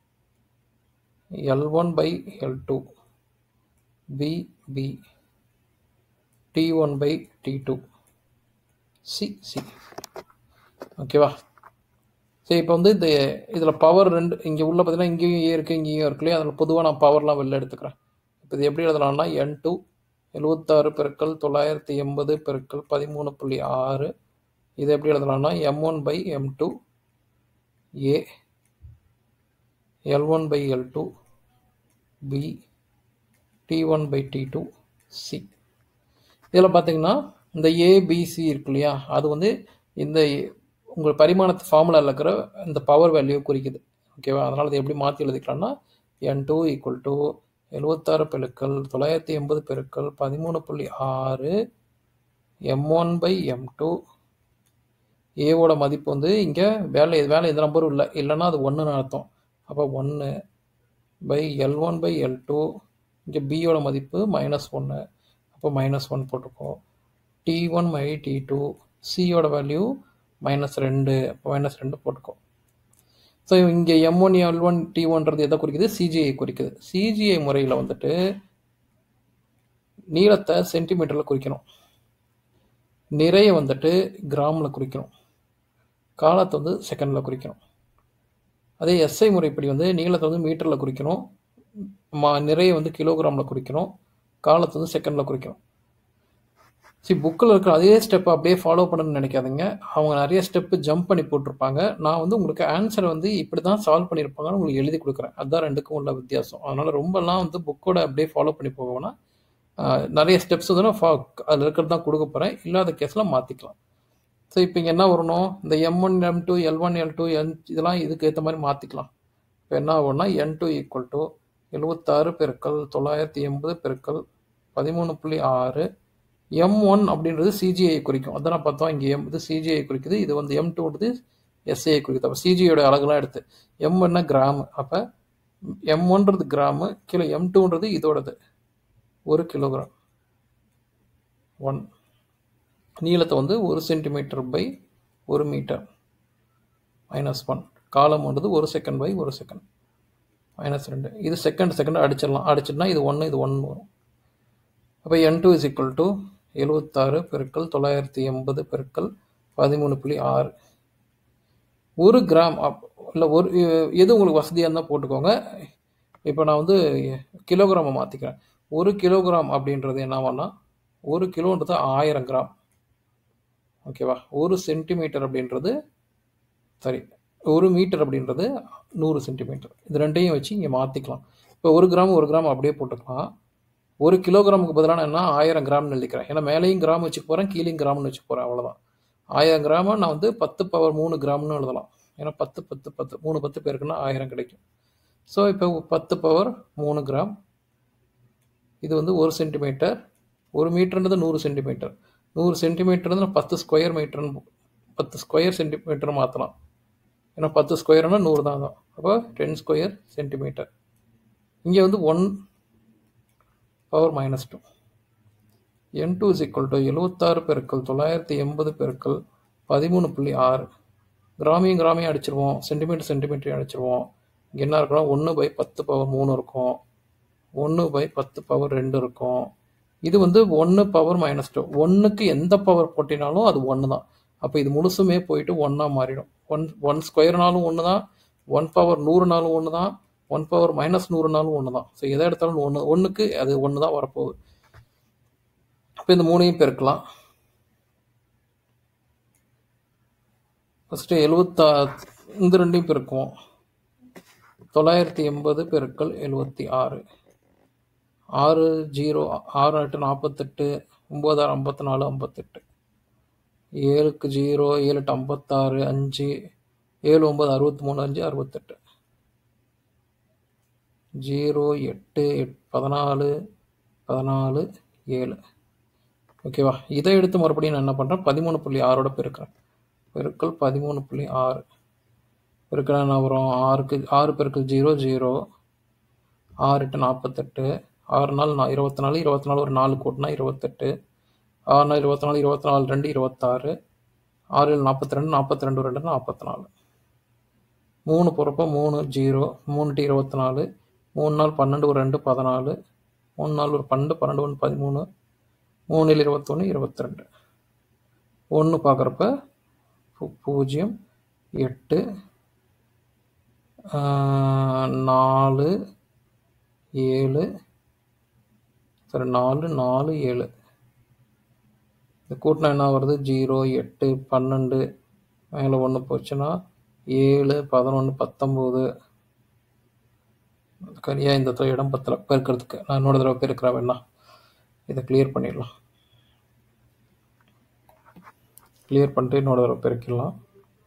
l one by l two b b t one by t two c c ஓகேவா சரி இப்போ வந்து இந்த இதில் பவர் ரெண்டு இங்கே உள்ள பார்த்தீங்கன்னா இங்கேயும் ஏ இருக்குது இங்கேயும் இருக்கு இல்லையா அதில் பொதுவாக நான் பவர்லாம் வெளில எடுத்துக்கிறேன் இப்போ இது எப்படி எழுதலாம்னா என் டூ எழுபத்தாறு பெருக்கல் தொள்ளாயிரத்தி எண்பது பெருக்கல் பதிமூணு புள்ளி ஆறு இது எப்படி எழுதலாம்னா m one by M two a l one by l two b t one by t two c இதில் பார்த்தீங்கன்னா இந்த ஏபிசி இருக்கு இல்லையா அது வந்து இந்த உங்கள் பரிமாணத்து ஃபார்முலாவில் இருக்கிற இந்த பவர் வேல்யூ குறிக்குது ஓகேவா அதனால் அதை எப்படி மாற்றி எழுதிக்கலாம்னா என் டூ ஈக்குவல் டு எழுபத்தாறு பெருக்கல் தொள்ளாயிரத்தி எண்பது பெருக்கல் பதிமூணு புள்ளி ஆறு m one by M two ஏவோட மதிப்பு வந்து இங்கே வேலை வேலை எந்த நம்பரும் இல்லை இல்லைன்னா அது ஒன்றுன்னு அர்த்தம் அப்போ ஒன்று by l one by l two இங்கே பியோட மதிப்பு மைனஸ் ஒன்று அப்போ மைனஸ் ஒன் போட்டுக்கோம் t one by t two சியோட வேல்யூ மைனஸ் ரெண்டு அப்போ மைனஸ் ரெண்டு போட்டுக்கோ ஸோ இங்கே m one L one t ஒன்றது எதை குறிக்குது சிஜிஐ குறிக்குது சிஜிஐ முறையில் வந்துட்டு நீளத்தை சென்டிமீட்டரில் குறிக்கணும் நிறைய வந்துட்டு கிராமில் குறிக்கணும் காலத்தை வந்து செகண்டில் குறிக்கணும் அதே எஸ்ஐ முறைப்படி வந்து நீளத்தை வந்து மீட்டரில் குறிக்கணும் மா நிறைய வந்து கிலோகிராமில் குறிக்கணும் காலத்தை வந்து செகண்டில் குறிக்கணும் சரி புக்கில் இருக்கிற அதே ஸ்டெப்பை அப்படியே ஃபாலோ பண்ணணும்னு நினைக்காதீங்க அவங்க நிறைய ஸ்டெப்பு ஜம்ப் பண்ணி போட்டிருப்பாங்க நான் வந்து உங்களுக்கு ஆன்சரை வந்து இப்படி தான் சால்வ் பண்ணியிருப்பாங்கன்னு உங்களுக்கு எழுதி கொடுக்குறேன் அதுதான் ரெண்டுக்கும் உள்ள வித்தியாசம் அதனால் ரொம்பலாம் வந்து புக்கோட அப்படியே ஃபாலோ பண்ணி போகணும்னா நிறைய ஸ்டெப்ஸ் வந்து நான் ஃபா அதில் இருக்கிறது தான் கொடுக்க போகிறேன் இல்லாத கேஸில் மாற்றிக்கலாம் ஸோ இப்போ இங்கே என்ன வரணும் இந்த M one m two L one l two n இதெல்லாம் இதுக்கு ஏற்ற மாதிரி மாற்றிக்கலாம் இப்போ என்ன ஆகும்னா என் டூ ஈக்குவல் டு எழுபத்தாறு பெருக்கல் தொள்ளாயிரத்தி எண்பது பெருக்கல் பதிமூணு புள்ளி ஆறு எம் ஒன் அப்படின்றது சிஜிஐ குறிக்கும் அதான் பார்த்தோம் இங்கே எம் இது சிஜிஐ குறிக்குது இது வந்து எம் டூன்றது எஸ்ஐ குறிக்குது அப்போ சிஜியோட அழகுலாம் எடுத்து எம் ஒன்னா கிராமு அப்போ எம் ஒன்றது கிராமு கிலோ எம் டூன்றது இதோடது ஒரு கிலோகிராம் ஒன் நீளத்தை வந்து ஒரு சென்டிமீட்டர் பை ஒரு மீட்டர் மைனஸ் ஒன் காலம்ன்றது ஒரு செகண்ட் பை ஒரு செகண்ட் மைனஸ் ரெண்டு இது செகண்ட் செகண்ட் அடிச்சிடலாம் அடிச்சிடனா இது ஒன்று இது ஒன்று வரும் அப்போ n two is equal to எழுபத்தாறு பெருக்கல் தொள்ளாயிரத்தி எண்பது பெருக்கல் பதிமூணு புள்ளி ஆறு ஒரு கிராம் இல்லை ஒரு எது உங்களுக்கு வசதியாக இருந்தால் போட்டுக்கோங்க இப்போ நான் வந்து கிலோகிராமை மாற்றிக்கிறேன் ஒரு கிலோகிராம் அப்படின்றது என்னவானா ஒரு கிலோன்றது ஆயிரம் கிராம் ஓகேவா ஒரு சென்டிமீட்டர் அப்படின்றது சரி ஒரு மீட்டர் அப்படின்றது நூறு சென்டிமீட்டர் இது ரெண்டையும் வச்சு இங்கே மாற்றிக்கலாம் இப்போ ஒரு கிராம் ஒரு கிராம் அப்படியே போட்டுக்கலாம் ஒரு கிலோகிராமுக்கு பதிலாக என்ன ஆயிரம் கிராம்னு எழுதிக்கிறேன் ஏன்னா மேலேயும் கிராம் வச்சுக்க போகிறேன் கீழேயும் கிராம்னு வச்சுக்க போகிறேன் அவ்வளோதான் ஆயிரம் கிராமை நான் வந்து பத்து பவர் மூணு கிராம்னு எழுதலாம் ஏன்னா பத்து பத்து பத்து மூணு பத்து பேருக்குன்னா ஆயிரம் கிடைக்கும் ஸோ இப்போ பத்து பவர் மூணு கிராம் இது வந்து ஒரு சென்டிமீட்டர் ஒரு மீட்டர்ன்றது நூறு சென்டிமீட்டர் நூறு சென்டிமீட்டர் பத்து ஸ்கொயர் மீட்டர்னு பத்து ஸ்கொயர் சென்டிமீட்டர் மாற்றலாம் ஏன்னா பத்து ஸ்கொயர்னா நூறு தான் தான் அப்போ டென் ஸ்கொயர் சென்டிமீட்டர் இங்கே வந்து one power minus two n two is equal to எழுபத்தாறு பெருக்கல் தொள்ளாயிரத்தி எண்பது பெருக்கல் பதிமூணு புள்ளி ஆறு கிராமியம் கிராமியம் அடிச்சிருவோம் சென்டிமீட்டர் சென்டிமீட்டர் அடிச்சிருவோம் இங்கே என்ன இருக்குன்னா ஒன்று பை பத்து பவர் மூணு இருக்கும் ஒன்று பை பத்து பவர் ரெண்டு இருக்கும் இது வந்து ஒன்று பவர் மைனஸ் டூ ஒன்றுக்கு எந்த பவர் போட்டினாலும் அது ஒன்று தான் அப்போ இது முழுசுமே போயிட்டு ஒன்றா மாறிடும் ஒன் ஒன் ஸ்கொயர்னாலும் ஒன்று தான் ஒன் பவர் நூறுனாலும் ஒன்று தான் ஒன் பவர் மைனஸ் நூறுனாலும் ஒன்று தான் ஸோ எதை எடுத்தாலும் ஒன்று ஒன்றுக்கு அது ஒன்று தான் வரப்போகுது அப்போ இந்த மூணையும் பெருக்கலாம் ஃபஸ்ட்டு எழுபத்தா இந்த ரெண்டையும் பெருக்குவோம் தொள்ளாயிரத்தி எண்பது பெருக்கல் எழுபத்தி ஆறு ஆறு ஜீரோ ஆறு எட்டு நாற்பத்தெட்டு ஒம்பதாறு ஐம்பத்தி நாலு ஐம்பத்தெட்டு ஏழுக்கு ஜீரோ ஏழு எட்டு ஐம்பத்தாறு அஞ்சு ஏழு ஒம்பது அறுபத்தி மூணு அஞ்சு அறுபத்தெட்டு ஜீரோ எட்டு எட் பதினாலு பதினாலு ஏழு ஓகேவா இதை எடுத்து மறுபடியும் நான் என்ன பண்ணுறேன் பதிமூணு புள்ளி ஆறோட பெருக்கிறேன் பெருக்கல் பதிமூணு புள்ளி ஆறு பெருக்கினா என்ன வரும் ஆறுக்கு ஆறு பெருக்கல் ஜீரோ ஜீரோ ஆறு எட்டு நாற்பத்தெட்டு ஆறு நாள் நான் இருபத்தி நாலு இருபத்தி நாலு ஒரு நாலு கூட்டினா இருபத்தெட்டு ஆறு நாள் இருபத்தி நாலு இருபத்தி நாலு ரெண்டு இருபத்தாறு ஆறு ஏழு நாற்பத்தி ரெண்டு நாற்பத்தி ரெண்டு ரெண்டு நாற்பத்தி நாலு மூணு போகிறப்ப மூணு ஜீரோ மூணு டு இருபத்தி நாலு மூணு நாள் பன்னெண்டு ஒரு ரெண்டு பதினாலு மூணு நாள் ஒரு பன்னெண்டு பன்னெண்டு ஒன்று பதிமூணு மூணில் இருபத்தொன்று இருபத்தி ரெண்டு ஒன்று பார்க்குறப்ப பூஜ்ஜியம் எட்டு ஆஹ், நாலு ஏழு சரி நாலு நாலு ஏழு இந்த கூட்டினா என்ன வருது ஜீரோ எட்டு பன்னெண்டு மேலே ஒன்று போச்சுன்னா ஏழு பதினொன்று பத்தொம்போது சரியாக இந்த தொகை இடம் பத்தல பெருக்கிறதுக்கு நான் இன்னொரு தடவை பெருக்கிறேன் வேணா இதை கிளியர் பண்ணிடலாம் கிளியர் பண்ணிட்டு இன்னொரு தடவை பெருக்கிடலாம்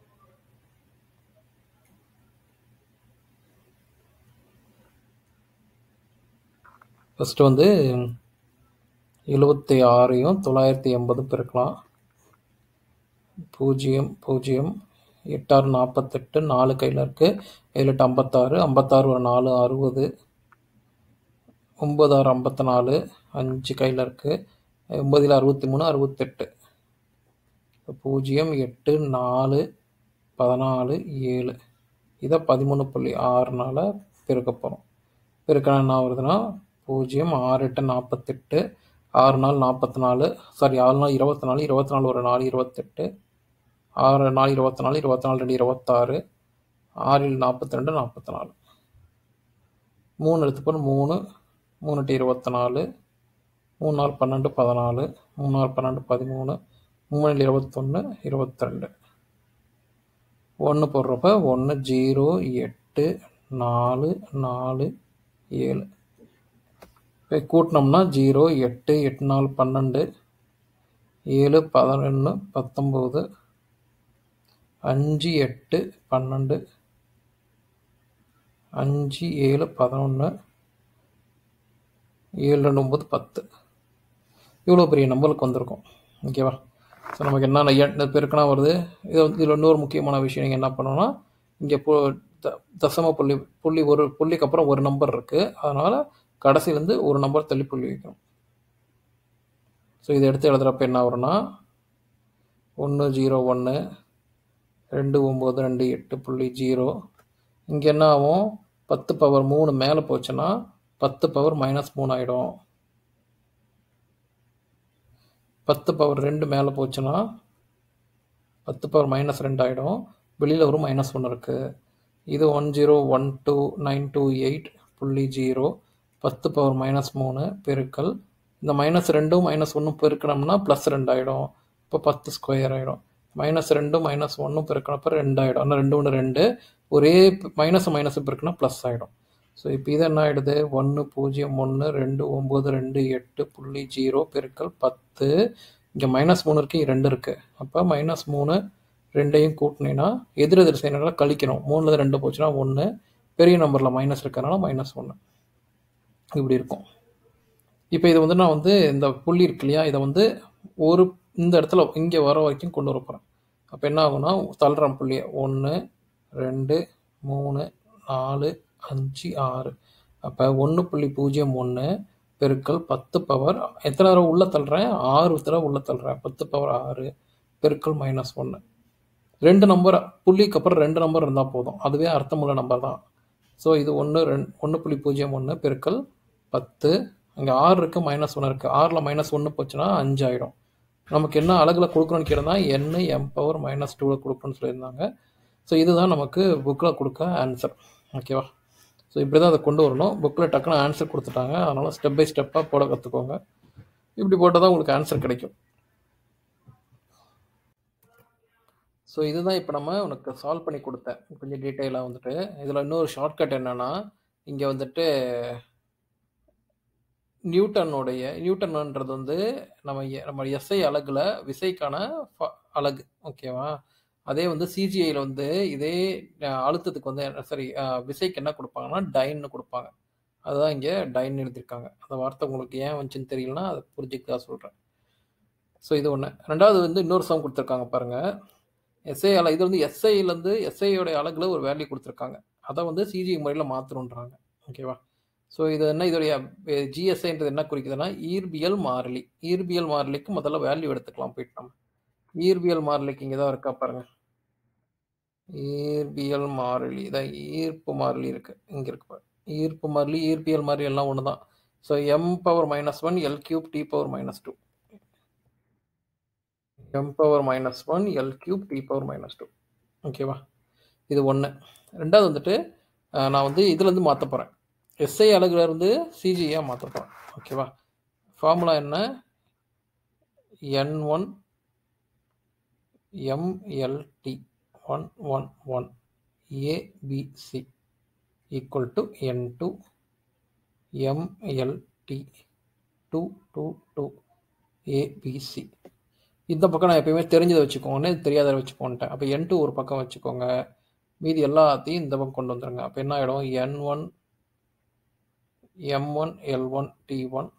ஃபஸ்ட்டு வந்து எழுபத்தி ஆறையும் தொள்ளாயிரத்தி எண்பது பெருக்கலாம் பூஜ்ஜியம் பூஜ்ஜியம் எட்டாறு நாற்பத்தெட்டு நாலு கையில் இருக்குது ஏழு எட்டு ஐம்பத்தாறு ஐம்பத்தாறு ஒரு நாலு அறுபது ஒம்பது ஆறு ஐம்பத்தி நாலு அஞ்சு கையில் இருக்குது ஒம்பதில் அறுபத்தி மூணு அறுபத்தெட்டு பூஜ்ஜியம் எட்டு நாலு பதினாலு ஏழு இதை பதிமூணு புள்ளி ஆறுனால பெருக்க போகிறோம் பெருக்கினா என்ன வருதுன்னா பூஜ்ஜியம் ஆறு எட்டு நாற்பத்தெட்டு ஆறு நாள் நாற்பத்தி நாலு சாரி ஆறு நாள் இருபத்தி நாலு இருபத்தி நாலு ஒரு நாலு இருபத்தெட்டு ஆறு நாலு இருபத்தி நாலு இருபத்தி நாலு ரெண்டு இருபத்தாறு ஆறில் நாற்பத்தி ரெண்டு நாற்பத்தி நாலு மூணு எடுத்துப்போம் மூணு மூணு டு இருபத்தி நாலு மூணு நாள் பன்னெண்டு பதினாலு மூணு நாள் பன்னெண்டு பதிமூணு மூணில் இருபத்தொன்று இருபத்திரெண்டு ஒன்று போடுறப்ப ஒன்று ஜீரோ எட்டு நாலு நாலு ஏழு இப்போ கூட்டினோம்னா ஜீரோ எட்டு எட்டு நாலு பன்னெண்டு ஏழு பதினொன்று பத்தொம்போது அஞ்சு எட்டு பன்னெண்டு அஞ்சு ஏழு பதினொன்று ஏழு ரெண்டு ஒம்பது பத்து இவ்வளோ பெரிய நம்பருக்கு வந்திருக்கும் ஓகேவா ஸோ நமக்கு என்னென்ன எண் பெருக்கனா வருது இது வந்து இதில் இன்னொரு முக்கியமான விஷயம் நீங்கள் என்ன பண்ணணும்னா இங்கே பு த- தசம புள்ளி புள்ளி ஒரு புள்ளிக்கு அப்புறம் ஒரு நம்பர் இருக்குது அதனால் கடைசியிலேருந்து ஒரு நம்பர் தள்ளி புள்ளி வைக்கணும் ஸோ இதை எடுத்து எழுதுகிறப்ப என்ன வரும்னா ஒன்று ஜீரோ ஒன்று ரெண்டு ஒம்பது ரெண்டு எட்டு புள்ளி ஜீரோ இங்கே என்ன ஆகும் பத்து பவர் மூணு மேலே போச்சுன்னா பத்து பவர் மைனஸ் மூணு ஆகிடும் பத்து பவர் ரெண்டு மேலே போச்சுன்னா பத்து பவர் மைனஸ் ரெண்டு ஆகிடும் வெளியில் ஒரு மைனஸ் ஒன்று இருக்குது இது one zero one two nine two eight புள்ளி ஜீரோ பத்து பவர் மைனஸ் மூணு பெருக்கல் இந்த மைனஸ் ரெண்டும் மைனஸ் ஒன்றும் பெருக்கணும்னா ப்ளஸ் ரெண்டு ஆகிடும் இப்போ பத்து ஸ்கொயர் ஆகிடும் மைனஸ் ரெண்டும் மைனஸ் ஒன்றும் பெருக்கினப்ப ரெண்டு ஆகிடும் ஆனால் ரெண்டு ஒன்று ரெண்டு ஒரே மைனஸ் மைனஸ் பெருக்கினா ப்ளஸ் ஆகிடும் ஸோ இப்போ இது என்ன ஆகிடுது ஒன்று பூஜ்ஜியம் ஒன்று ரெண்டு ஒம்பது ரெண்டு எட்டு புள்ளி ஜீரோ பெருக்கல் பத்து இங்கே மைனஸ் மூணு இருக்குது இங்க ரெண்டு இருக்குது அப்போ மைனஸ் மூணு ரெண்டையும் கூட்டினீங்கன்னா எதிர் எதிர் செய்யறதுனால கழிக்கணும் மூணில் ரெண்டு போச்சுன்னா ஒன்று பெரிய நம்பரில் மைனஸ் இருக்கிறனால மைனஸ் ஒன்று இப்படி இருக்கும் இப்போ இது வந்து நான் வந்து இந்த புள்ளி இருக்கு இல்லையா இதை வந்து ஒரு இந்த இடத்துல இங்கே வர வரைக்கும் கொண்டு வர போகிறேன் அப்போ என்ன ஆகும்னா தள்ளுறேன் புள்ளியை ஒன்று ரெண்டு மூணு நாலு அஞ்சு ஆறு அப்போ ஒன்று புள்ளி பூஜ்ஜியம் ஒன்று பெருக்கல் பத்து பவர் எத்தனை தடவை உள்ளே தள்ளுறேன் ஆறு தடவை உள்ளே தள்ளுறேன் பத்து பவர் ஆறு பெருக்கல் மைனஸ் ஒன்று ரெண்டு நம்பர் புள்ளிக்கு அப்புறம் ரெண்டு நம்பர் இருந்தால் போதும் அதுவே அர்த்தமுள்ள நம்பர் தான் ஸோ இது ஒன்று ரெண்டு ஒன்று புள்ளி பூஜ்ஜியம் ஒன்று பெருக்கல் பத்து அங்கே ஆறு இருக்குது மைனஸ் ஒன்று இருக்குது ஆறில் மைனஸ் ஒன்று போச்சுன்னா அஞ்சு ஆகிடும் நமக்கு என்ன அழகில் கொடுக்கணும்னு கேட்டா என் எம் பவர் மைனஸ் டூவில் கொடுக்கணும்னு சொல்லியிருந்தாங்க ஸோ இதுதான் நமக்கு புக்கில் கொடுக்க ஆன்சர் ஓகேவா ஸோ இப்படி தான் அதை கொண்டு வரணும் புக்கில் டக்குன்னு ஆன்சர் கொடுத்துட்டாங்க அதனால் ஸ்டெப் பை ஸ்டெப்பாக போட கற்றுக்கோங்க இப்படி போட்டால் தான் உங்களுக்கு ஆன்சர் கிடைக்கும் ஸோ இதுதான் இப்போ நம்ம உனக்கு சால்வ் பண்ணி கொடுத்தேன் கொஞ்சம் டீட்டெயிலாக வந்துட்டு இதில் இன்னொரு ஷார்ட்கட் என்னன்னா இங்கே வந்துட்டு நியூட்டனுடைய நியூட்டன்ன்றது வந்து நம்ம எ- நம்ம எஸ்ஐ அலகுல விசைக்கான ஃப- அலகு ஓகேவா அதே வந்து சிஜிஐயில் வந்து இதே அஹ், அழுத்தத்துக்கு வந்து என்ன- சரி அஹ், விசைக்கு என்ன கொடுப்பாங்கன்னா டைன்னு கொடுப்பாங்க அதுதான் இங்கே டைன் எழுதியிருக்காங்க அந்த வார்த்தை உங்களுக்கு ஏன் வந்துச்சுன்னு தெரியலனா அதை புரிஞ்சுக்க சொல்கிறேன் ஸோ இது ஒன்று ரெண்டாவது வந்து இன்னொரு சம் கொடுத்துருக்காங்க பாருங்க எஸ்ஐ அல இது வந்து எஸ்ஐலேருந்து எஸ்ஐயோட அலகுல ஒரு வேல்யூ கொடுத்துருக்காங்க அதை வந்து சிஜி முறையில் மாற்றணுன்றாங்க ஓகேவா ஸோ இது என்ன இதோடைய ஜிஎஸ்ஐன்றது என்ன குறிக்குதுன்னா ஈர்பியல் மாறிலி ஈர்பியல் மாறிலிக்கு முதல்ல வேல்யூ எடுத்துக்கலாம் போயிட்டு நம்ம ஈர்பியல் மாறிலிக்கு இங்கே தான் இருக்கா பாருங்க ஈர்பியல் மாறிலி இதான் ஈர்ப்பு மாறிலி இருக்கு இங்கே இருக்கு பாரு ஈர்ப்பு மாறிலி ஈர்ப்பியல் மாறிலி எல்லாம் ஒன்று தான் so m power minus one l cube t power minus two m power minus one l cube t power minus two ஓகேவா இது ஒன்று ரெண்டாவது வந்துட்டு அஹ், நான் வந்து இதுலேருந்து மாற்ற போகிறேன் எஸ்ஐ அலகுலேருந்து சிஜியாக மாற்ற போகிறேன் ஓகேவா ஃபார்முலா என்ன n one MLT one one one ABC equal to N two MLT two two two ABC இந்த பக்கம் நான் எப்பயுமே தெரிஞ்சதை வச்சுக்கோங்கன்னு தெரியாததை வச்சுக்கோன்ட்டேன் அப்போ என் டூ ஒரு பக்கம் வச்சுக்கோங்க மீதி எல்லாத்தையும் இந்த பக்கம் கொண்டு வந்துருங்க அப்போ என்ன ஆகிடும் n one M one L one D one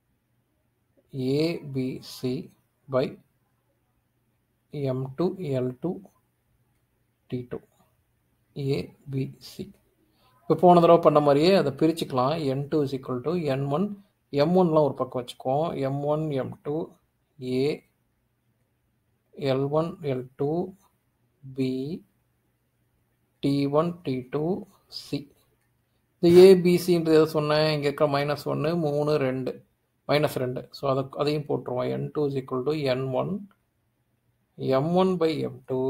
ABC by M two L two D two ABC இப்போ போன தடவை பண்ண மாதிரியே அதை பிரிச்சுக்கலாம் n two is equal to N one m ஒன்லாம் ஒரு பக்கம் வச்சுக்குவோம் m one m two a l one l two b t one t two c இந்த ஏபிசின்றது எதை சொன்னேன் இங்கே இருக்க மைனஸ் ஒன்று மூணு ரெண்டு மைனஸ் ரெண்டு ஸோ அதை அதையும் போட்டுருவோம் n two is equal to N one M one by M two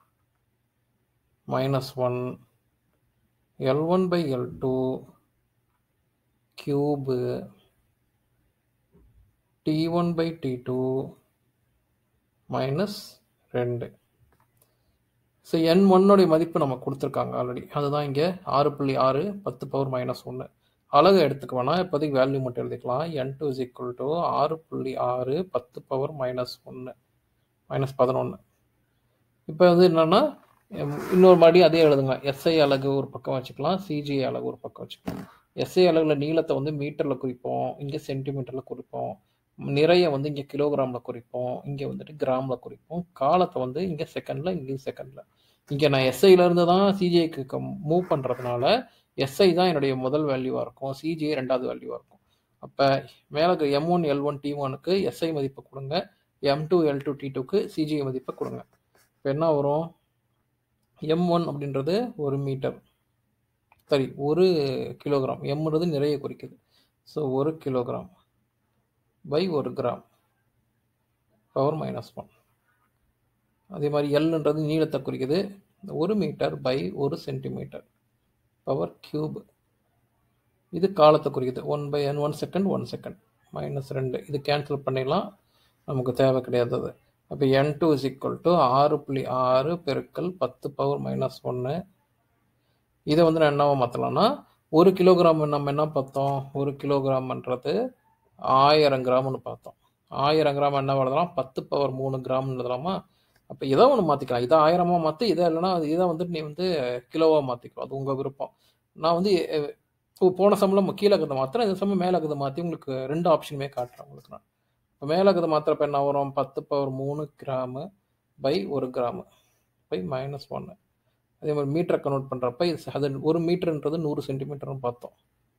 minus one L one by l two cube t one by t two minus ரெண்டு ஸோ என் ஒன்னுடைய மதிப்பு நம்ம கொடுத்துருக்காங்க ஆல்ரெடி அதுதான் இங்கே ஆறு புள்ளி ஆறு பத்து பவர் மைனஸ் ஒன்று அழகு எடுத்துக்க வேணாம் இப்போதைக்கு வேல்யூ மட்டும் எழுதிக்கலாம் n two is equal to ஆறு புள்ளி ஆறு பத்து பவர் மைனஸ் ஒன்று மைனஸ் பதினொன்று இப்போ வந்து என்னென்னா இன்னொரு மறுபடியும் அதே எழுதுங்க எஸ்ஐ அலகு ஒரு பக்கம் வச்சுக்கலாம் சிஜிஐ அலகு ஒரு பக்கம் வச்சுக்கலாம் எஸ்ஐ அலகுல நீளத்தை வந்து மீட்டரில் குறிப்போம் இங்கே சென்டிமீட்டரில் குறிப்போம் நிறைய வந்து இங்கே கிலோகிராமில் குறிப்போம் இங்கே வந்துட்டு கிராமில் குறிப்போம் காலத்தை வந்து இங்கே செகண்டில் இங்கேயும் செகண்டில் இங்கே நான் எஸ்ஐலேருந்து தான் சிஜிஐக்கு மூவ் பண்ணுறதுனால எஸ்ஐ தான் என்னுடைய முதல் வேல்யூவாக இருக்கும் சிஜிஐ ரெண்டாவது வேல்யூவாக இருக்கும் அப்போ மேலே m one L one t ஒனுக்கு எஸ்ஐ மதிப்பை கொடுங்க m two L two t டூக்கு சிஜிஐ மதிப்பை கொடுங்க இப்போ என்ன வரும் எம் ஒன் அப்படின்றது ஒரு மீட்டர் சரி ஒரு கிலோகிராம் எம்ன்றது நிறைய குறிக்குது ஸோ ஒரு கிலோகிராம் பை ஒரு கிராம் பவர் மைனஸ் ஒன் அதே மாதிரி எல்ன்றது நீளத்தை குறிக்குது ஒரு மீட்டர் பை ஒரு சென்டிமீட்டர் பவர் கியூப் இது காலத்தை குறிக்குது one by n one second one second minus ரெண்டு இது கேன்சல் பண்ணிடலாம் நமக்கு தேவை கிடையாது அது அப்போ n two is equal to ஆறு புள்ளி ஆறு பெருக்கல் பத்து பவர் மைனஸ் ஒன்று இதை வந்து நான் என்னவா மாற்றலாம்னா ஒரு கிலோகிராம் நம்ம என்ன பார்த்தோம் ஒரு கிலோகிராம்ன்றது ஆயிரம் கிராம்னு பார்த்தோம் ஆயிரம் கிராம் என்ன எழுதலாம் பத்து பவர் மூணு கிராம்னு எழுதலாமா அப்போ இதை ஒன்று மாற்றிக்கலாம் இதை ஆயிரமா மாற்றி இதை இல்லைன்னா இதை வந்துட்டு நீ வந்து கிலோவாக மாற்றிக்கலாம் அது உங்கள் விருப்பம் நான் வந்து அஹ், இப்போ போன சம்பளம் கீழே இருக்கிறத மாத்திரம் இந்த சம்பளம் மேலே இருக்கிறத மாற்றி உங்களுக்கு ரெண்டு ஆப்ஷனுமே காட்டுறேன் உங்களுக்கு நான் இப்போ மேலே இருக்கிறத மாத்திரப்ப என்ன வரும் பத்து பவர் மூணு கிராமு பை ஒரு கிராமு பை மைனஸ் ஒன்று அதே மாதிரி மீட்டரை கன்வெர்ட் பண்ணுறப்ப இது அது ஒரு மீட்டர்ன்றது நூறு சென்டிமீட்டர்னு பார்த்தோம்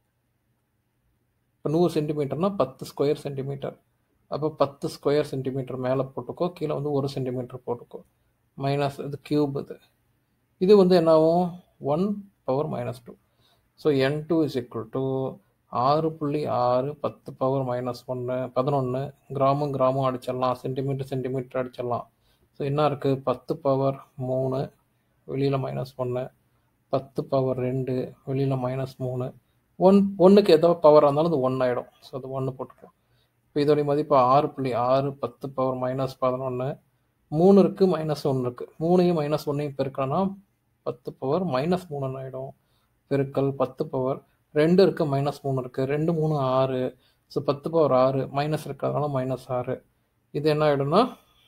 இப்போ நூறு சென்டிமீட்டர்னா பத்து ஸ்கொயர் சென்டிமீட்டர் அப்போ பத்து ஸ்கொயர் சென்டிமீட்டர் மேலே போட்டுக்கோ கீழே வந்து ஒரு சென்டிமீட்டர் போட்டுக்கோ மைனஸ் இது கியூப் இது இது வந்து என்னாகும் one power minus two so n two is equal to ஆறு புள்ளி ஆறு பத்து பவர் மைனஸ் ஒன்று பதினொன்று கிராமும் கிராமும் அடிச்சிடலாம் சென்டிமீட்டர் சென்டிமீட்டர் அடிச்சிடலாம் ஸோ என்ன இருக்குது பத்து பவர் மூணு வெளியில் மைனஸ் ஒன்று பத்து பவர் ரெண்டு வெளியில் மைனஸ் மூணு ஒன் ஒன்றுக்கு எதோ பவர் இருந்தாலும் அது ஒன் ஆகிடும் ஸோ அது ஒன்று போட்டுக்கலாம் இப்போ இதோடைய மதிப்பு ஆறு புள்ளி ஆறு பத்து பவர் மைனஸ் பதினொன்று மூணு இருக்கு மைனஸ் ஒன்று இருக்கு மூணையும் மைனஸ் ஒன்றையும் பெருக்கணும்னா பத்து பவர் மைனஸ் மூணுன்னு ஆகிடும் பெருக்கல் பத்து பவர் ரெண்டு இருக்கு மைனஸ் மூணு இருக்கு ரெண்டு மூணு ஆறு ஸோ பத்து பவர் ஆறு மைனஸ் இருக்கிறதுனால மைனஸ் ஆறு இது என்ன ஆகிடும்னா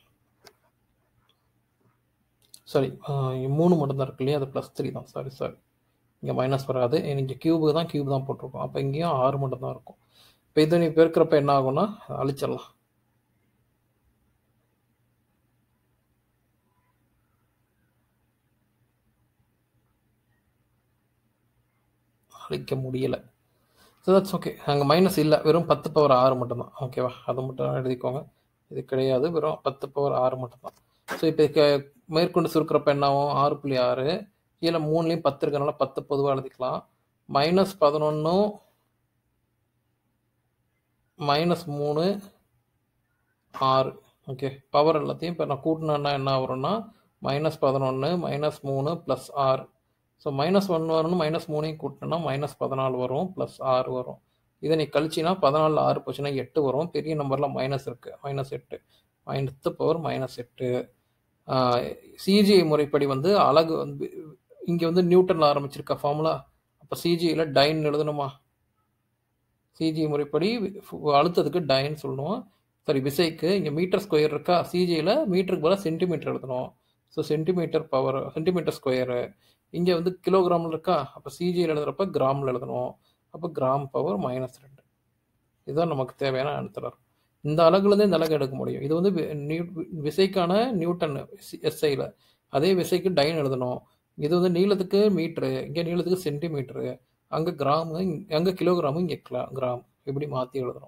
சாரி மூணு மட்டும்தான் இருக்கு இல்லையா அது ப்ளஸ் த்ரீ தான் சாரி சாரி இங்கே மைனஸ் வராது இங்கே கியூபு தான் கியூப் தான் போட்டிருக்கோம் அப்போ இங்கேயும் ஆறு மட்டும் தான் இருக்கும் இப்போ இது நீ பெருக்கிறப்ப என்ன ஆகும்னா அழிச்சிடலாம் அழிக்க முடியல ஸோ தட்ஸ் ஓகே அங்கே மைனஸ் இல்லை வெறும் பத்து பவர் ஆறு மட்டும்தான் ஓகேவா அது மட்டும் எழுதிக்கோங்க இது கிடையாது வெறும் பத்து பவர் ஆறு மட்டும்தான் ஸோ இப்போ மேற்கொண்டு சுருக்கிறப்ப என்ன ஆகும் ஆறு புள்ளி ஆறு கீழே மூணுலேயும் பத்து இருக்கனால பத்து பொதுவாக எழுதிக்கலாம் மைனஸ் பதினொன்றும் மைனஸ் மூணு ஆறு ஓகே பவர் எல்லாத்தையும் இப்போ நான் கூட்டினேன்னா என்ன வரும்னா மைனஸ் பதினொன்று மைனஸ் மூணு ப்ளஸ் ஆறு ஸோ மைனஸ் ஒன் வரணும் மைனஸ் மூணையும் கூட்டினா மைனஸ் பதினாலு வரும் ப்ளஸ் ஆறு வரும் இதை நீ கழிச்சினா பதினாலு ஆறு போச்சுன்னா எட்டு வரும் பெரிய நம்பரில் மைனஸ் இருக்குது மைனஸ் எட்டு மைனத்து பவர் மைனஸ் எட்டு சிஜிஐ முறைப்படி வந்து அழகு வந்து இங்கே வந்து நியூட்டனில் ஆரம்பிச்சிருக்க ஃபார்முலா அப்போ சிஜியில் டைன் எழுதணுமா சிஜி முறைப்படி அழுத்தத்துக்கு டைன் சொல்லணும் சாரி விசைக்கு இங்கே மீட்டர் ஸ்கொயர் இருக்கா சிஜியில் மீட்டருக்கு பதிலாக சென்டிமீட்டர் எழுதணும் so centimetre power centimetre square இங்கே வந்து கிலோகிராமில் இருக்கா அப்போ சிஜியில் எழுதுறப்ப கிராமில் எழுதணும் அப்போ கிராம் பவர் மைனஸ் ரெண்டு இதுதான் நமக்கு தேவையான ஆன்சர் இந்த அலகுலேருந்து இந்த அலகு எடுக்க முடியும் இது வந்து விசைக்கான நியூட்டன் எஸ்ஐயில் அதே விசைக்கு டைன் எழுதணும் இது வந்து நீளத்துக்கு மீட்ரு இங்கே நீளத்துக்கு சென்டிமீட்ரு அங்கே கிராமு அங்கே கிலோகிராமு இங்கே கிராம் இப்படி மாற்றி எழுதணும்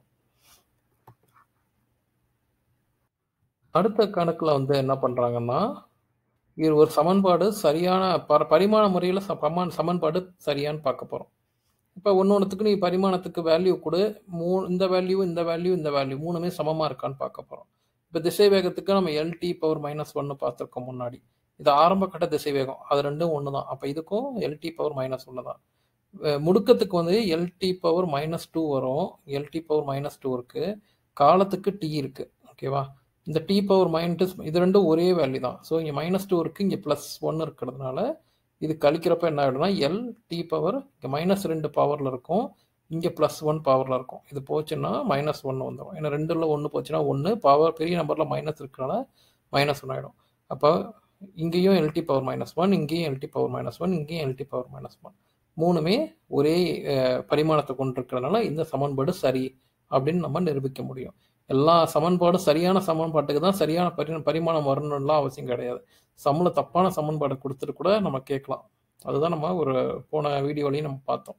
அடுத்த கணக்கில் வந்து என்ன பண்ணுறாங்கன்னா இது ஒரு சமன்பாடு சரியான ப பரிமாண முறையில் சமன் சமன்பாடு சரியான்னு பார்க்க போகிறோம் இப்போ ஒன்று ஒன்றுத்துக்கு நீ பரிமாணத்துக்கு வேல்யூ கொடு மூ இந்த வேல்யூ இந்த வேல்யூ இந்த வேல்யூ மூணுமே சமமாக இருக்கான்னு பார்க்க போகிறோம் இப்போ திசை வேகத்துக்கு நம்ம எல்டி பவர் மைனஸ் ஒன்று பார்த்துருக்கோம் முன்னாடி இது ஆரம்ப கட்ட திசை வேகம் அது ரெண்டும் ஒன்று தான் அப்போ இதுக்கும் எல்டி பவர் மைனஸ் ஒன்று தான் முடுக்கத்துக்கு வந்து எல்டி பவர் மைனஸ் டூ வரும் எல்டி பவர் மைனஸ் டூ இருக்குது காலத்துக்கு டி இருக்குது ஓகேவா இந்த டி பவர் மைனஸ் இது ரெண்டும் ஒரே வேல்யூ தான் ஸோ இங்கே மைனஸ் டூ இருக்குது இங்கே ப்ளஸ் ஒன்று இருக்கிறதுனால இது கழிக்கிறப்ப என்ன ஆகிடும்னா எல் டி பவர் இங்கே மைனஸ் ரெண்டு பவரில் இருக்கும் இங்கே ப்ளஸ் ஒன் பவரில் இருக்கும் இது போச்சுன்னா மைனஸ் ஒன்று வந்துடும் ஏன்னா ரெண்டில் ஒன்று போச்சுன்னா ஒன்று பவர் பெரிய நம்பரில் மைனஸ் இருக்கிறனால மைனஸ் ஒன் ஆகிடும் அப்போ இங்கேயும் எல்டி பவர் மைனஸ் ஒன் இங்கேயும் எல்டி பவர் மைனஸ் ஒன் இங்கேயும் எல்டி பவர் மைனஸ் ஒன் மூணுமே ஒரே பரிமாணத்தை கொண்டு இருக்கிறதுனால இந்த சமன்பாடு சரி அப்படின்னு நம்ம நிரூபிக்க முடியும் எல்லா சமன்பாடும் சரியான சமன்பாட்டுக்கு தான் சரியான பரி பரிமாணம் வரணும்லாம் அவசியம் கிடையாது சம்மள தப்பான சமன்பாடு கொடுத்துட்டு கூட நம்ம கேட்கலாம் அதுதான் நம்ம ஒரு போன வீடியோலையும் நம்ம பார்த்தோம்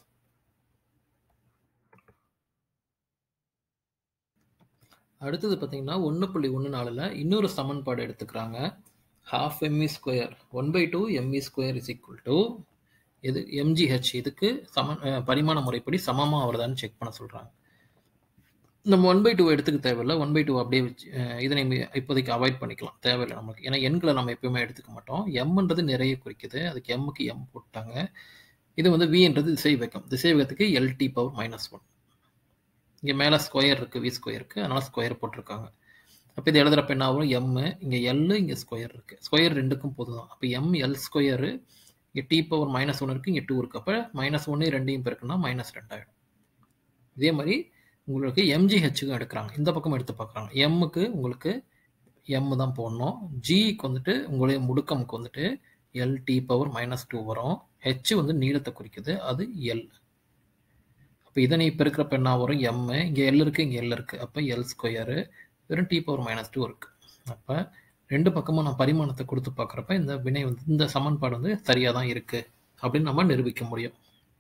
அடுத்தது பார்த்தீங்கன்னா ஒன்று புள்ளி ஒன்று நாலில் இன்னொரு சமன்பாடு எடுத்துக்கிறாங்க half ME square one by two ME square is equal to இது எம்ஜிஹெச் இதுக்கு சமன் பரிமாண முறைப்படி சமமாக வருதான்னு செக் பண்ண சொல்கிறாங்க நம்ம ஒன் பை டூ எடுத்துக்க தேவையில்லை ஒன் பை டூ அப்படியே வச்சு இதனை இப்போதைக்கு அவாய்ட் பண்ணிக்கலாம் தேவையில்லை நமக்கு ஏன்னா எண்களை நம்ம எப்பயுமே எடுத்துக்க மாட்டோம் எம்ன்றது நிறைய குறிக்குது அதுக்கு எம்முக்கு எம் போட்டாங்க இது வந்து வின்றது திசை வேகம் திசை வேகத்துக்கு எல்டி பவர் மைனஸ் ஒன் இங்கே மேலே ஸ்கொயர் இருக்குது வி ஸ்கொயர் இருக்குது அதனால் ஸ்கொயர் போட்டிருக்காங்க அப்போ இது எழுதுறப்ப என்ன ஆகும் எம்மு இங்கே எல்லு இங்கே ஸ்கொயர் இருக்குது ஸ்கொயர் ரெண்டுக்கும் பொது தான் அப்போ எம் எல் ஸ்கொயரு இங்கே டி பவர் மைனஸ் ஒன்று இருக்குது இங்கே டூ இருக்குது அப்போ மைனஸ் ஒன்று ரெண்டையும் பெருக்குன்னா மைனஸ் ரெண்டாயிடும் இதே மாதிரி உங்களுக்கு எம்ஜிஹெச்சுக்கும் எடுக்கிறாங்க இந்த பக்கம் எடுத்து பார்க்குறாங்க எம்முக்கு உங்களுக்கு எம் தான் போடணும் ஜிக்கு வந்துட்டு உங்களுடைய முடுக்கமுக்கு வந்துட்டு l t power minus two வரும் ஹெச் வந்து நீளத்தை குறிக்குது அது எல் அப்போ இதனை பெருக்கிறப்ப என்ன வரும் எம் இங்கே எல் இருக்குது இங்கே எல் இருக்குது அப்போ எல் ஸ்கொயரு வெறும் டி பவர் மைனஸ் டூ இருக்குது அப்போ ரெண்டு பக்கமும் நான் பரிமாணத்தை கொடுத்து பார்க்குறப்ப இந்த வினை வந்து இந்த சமன்பாடு வந்து சரியாக தான் இருக்குது அப்படின்னு நம்ம நிரூபிக்க முடியும்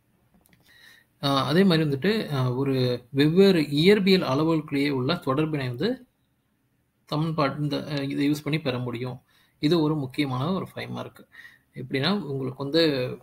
அதே மாதிரி வந்துட்டு ஒரு வெவ்வேறு இயற்பியல் அளவுகளுக்குள்ளேயே உள்ள தொடர்பினை வந்து சமன்பாடு இந்த இதை யூஸ் பண்ணி பெற முடியும் இது ஒரு முக்கியமான ஒரு ஃபைவ் மார்க் எப்படின்னா உங்களுக்கு வந்து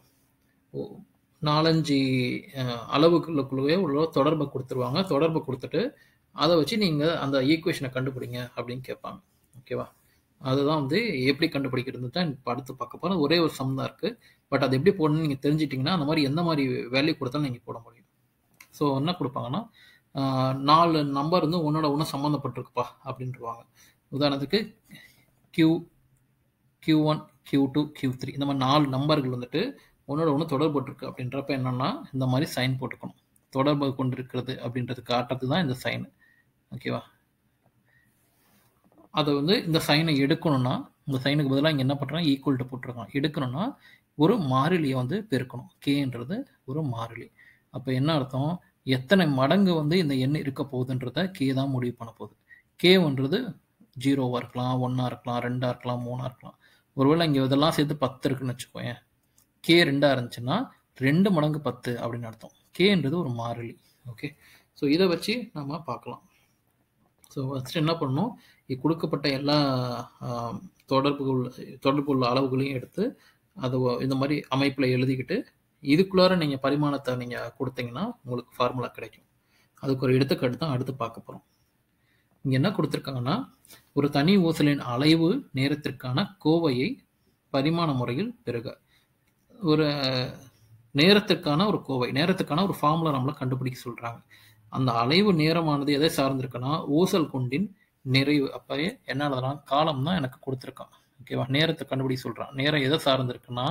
நாலஞ்சு அளவுகளுக்குள்ளே உள்ள தொடர்பை கொடுத்துருவாங்க தொடர்பை கொடுத்துட்டு அதை வச்சு நீங்கள் அந்த ஈக்குவேஷனை கண்டுபிடிங்க அப்படின்னு கேட்பாங்க ஓகேவா அதுதான் வந்து எப்படி கண்டுபிடிக்கிறது தான் இப்போ அடுத்து பார்க்க போகிறோம் ஒரே ஒரு சம் தான் இருக்குது பட் அது எப்படி போடணும்னு நீங்கள் தெரிஞ்சிட்டிங்கன்னா அந்த மாதிரி எந்த மாதிரி வேல்யூ கொடுத்தாலும் நீங்கள் போட முடியும் ஸோ என்ன கொடுப்பாங்கன்னா நாலு நம்பர் வந்து ஒன்னோட ஒன்று சம்மந்தப்பட்டிருக்குப்பா அப்படின்ட்டுருவாங்க உதாரணத்துக்கு q q one q two q three இந்த மாதிரி நாலு நம்பர்கள் வந்துட்டு ஒன்றோட ஒன்று தொடர்புட்டிருக்கு அப்படின்றப்ப என்னன்னா இந்த மாதிரி சைன் போட்டுக்கணும் தொடர்பு கொண்டிருக்கிறது அப்படின்றது காட்டுறது தான் இந்த சைன் ஓகேவா அதை வந்து இந்த சைனை எடுக்கணும்னா இந்த சைனுக்கு பதிலாக இங்கே என்ன பண்ணுறோம் ஈக்குவல் டு போட்டிருக்கோம் எடுக்கணும்னா ஒரு மாறிலியை வந்து பெருக்கணும் கேன்றது ஒரு மாறிலி அப்போ என்ன அர்த்தம் எத்தனை மடங்கு வந்து இந்த எண் இருக்க போகுதுன்றத கே தான் முடிவு பண்ண போகுது கேன்றது ஜீரோவாக இருக்கலாம் ஒன்றா இருக்கலாம் ரெண்டாக இருக்கலாம் மூணாக இருக்கலாம் ஒருவேளை இங்கே இதெல்லாம் சேர்த்து பத்து இருக்குன்னு வச்சுக்கோயேன் கே ரெண்டாக இருந்துச்சுன்னா ரெண்டு மடங்கு பத்து அப்படின்னு அர்த்தம் கேன்றது ஒரு மாறிலி ஓகே ஸோ இதை வச்சு நம்ம பார்க்கலாம் ஸோ ஃபஸ்ட்டு என்ன பண்ணணும் இ- கொடுக்கப்பட்ட எல்லா ஆம், தொடர்புகள் தொடர்பு உள்ள அளவுகளையும் எடுத்து அதை ஒ- இந்த மாதிரி அமைப்பில் எழுதிக்கிட்டு இதுக்குள்ளார நீங்கள் பரிமாணத்தை நீங்கள் கொடுத்தீங்கன்னா உங்களுக்கு ஃபார்முலா கிடைக்கும் அதுக்கு ஒரு எடுத்துக்காட்டு தான் அடுத்து பார்க்க போகிறோம் இங்கே என்ன கொடுத்துருக்காங்கன்னா ஒரு தனி ஊசலின் அலைவு நேரத்திற்கான கோவையை பரிமாண முறையில் பெறுக ஒரு நேரத்துக்கான ஒரு கோவை நேரத்துக்கான ஒரு ஃபார்முலா நம்மளை கண்டுபிடிக்க சொல்கிறாங்க அந்த அலைவு நேரமானது எதை சார்ந்திருக்குன்னா ஊசல் குண்டின் நிறைவு அப்போ என்ன எழுதலாம் காலம் தான் எனக்கு கொடுத்துருக்கான் ஓகேவா நேரத்தை கண்டுபிடிக்க சொல்கிறான் நேரம் எதை சார்ந்திருக்குன்னா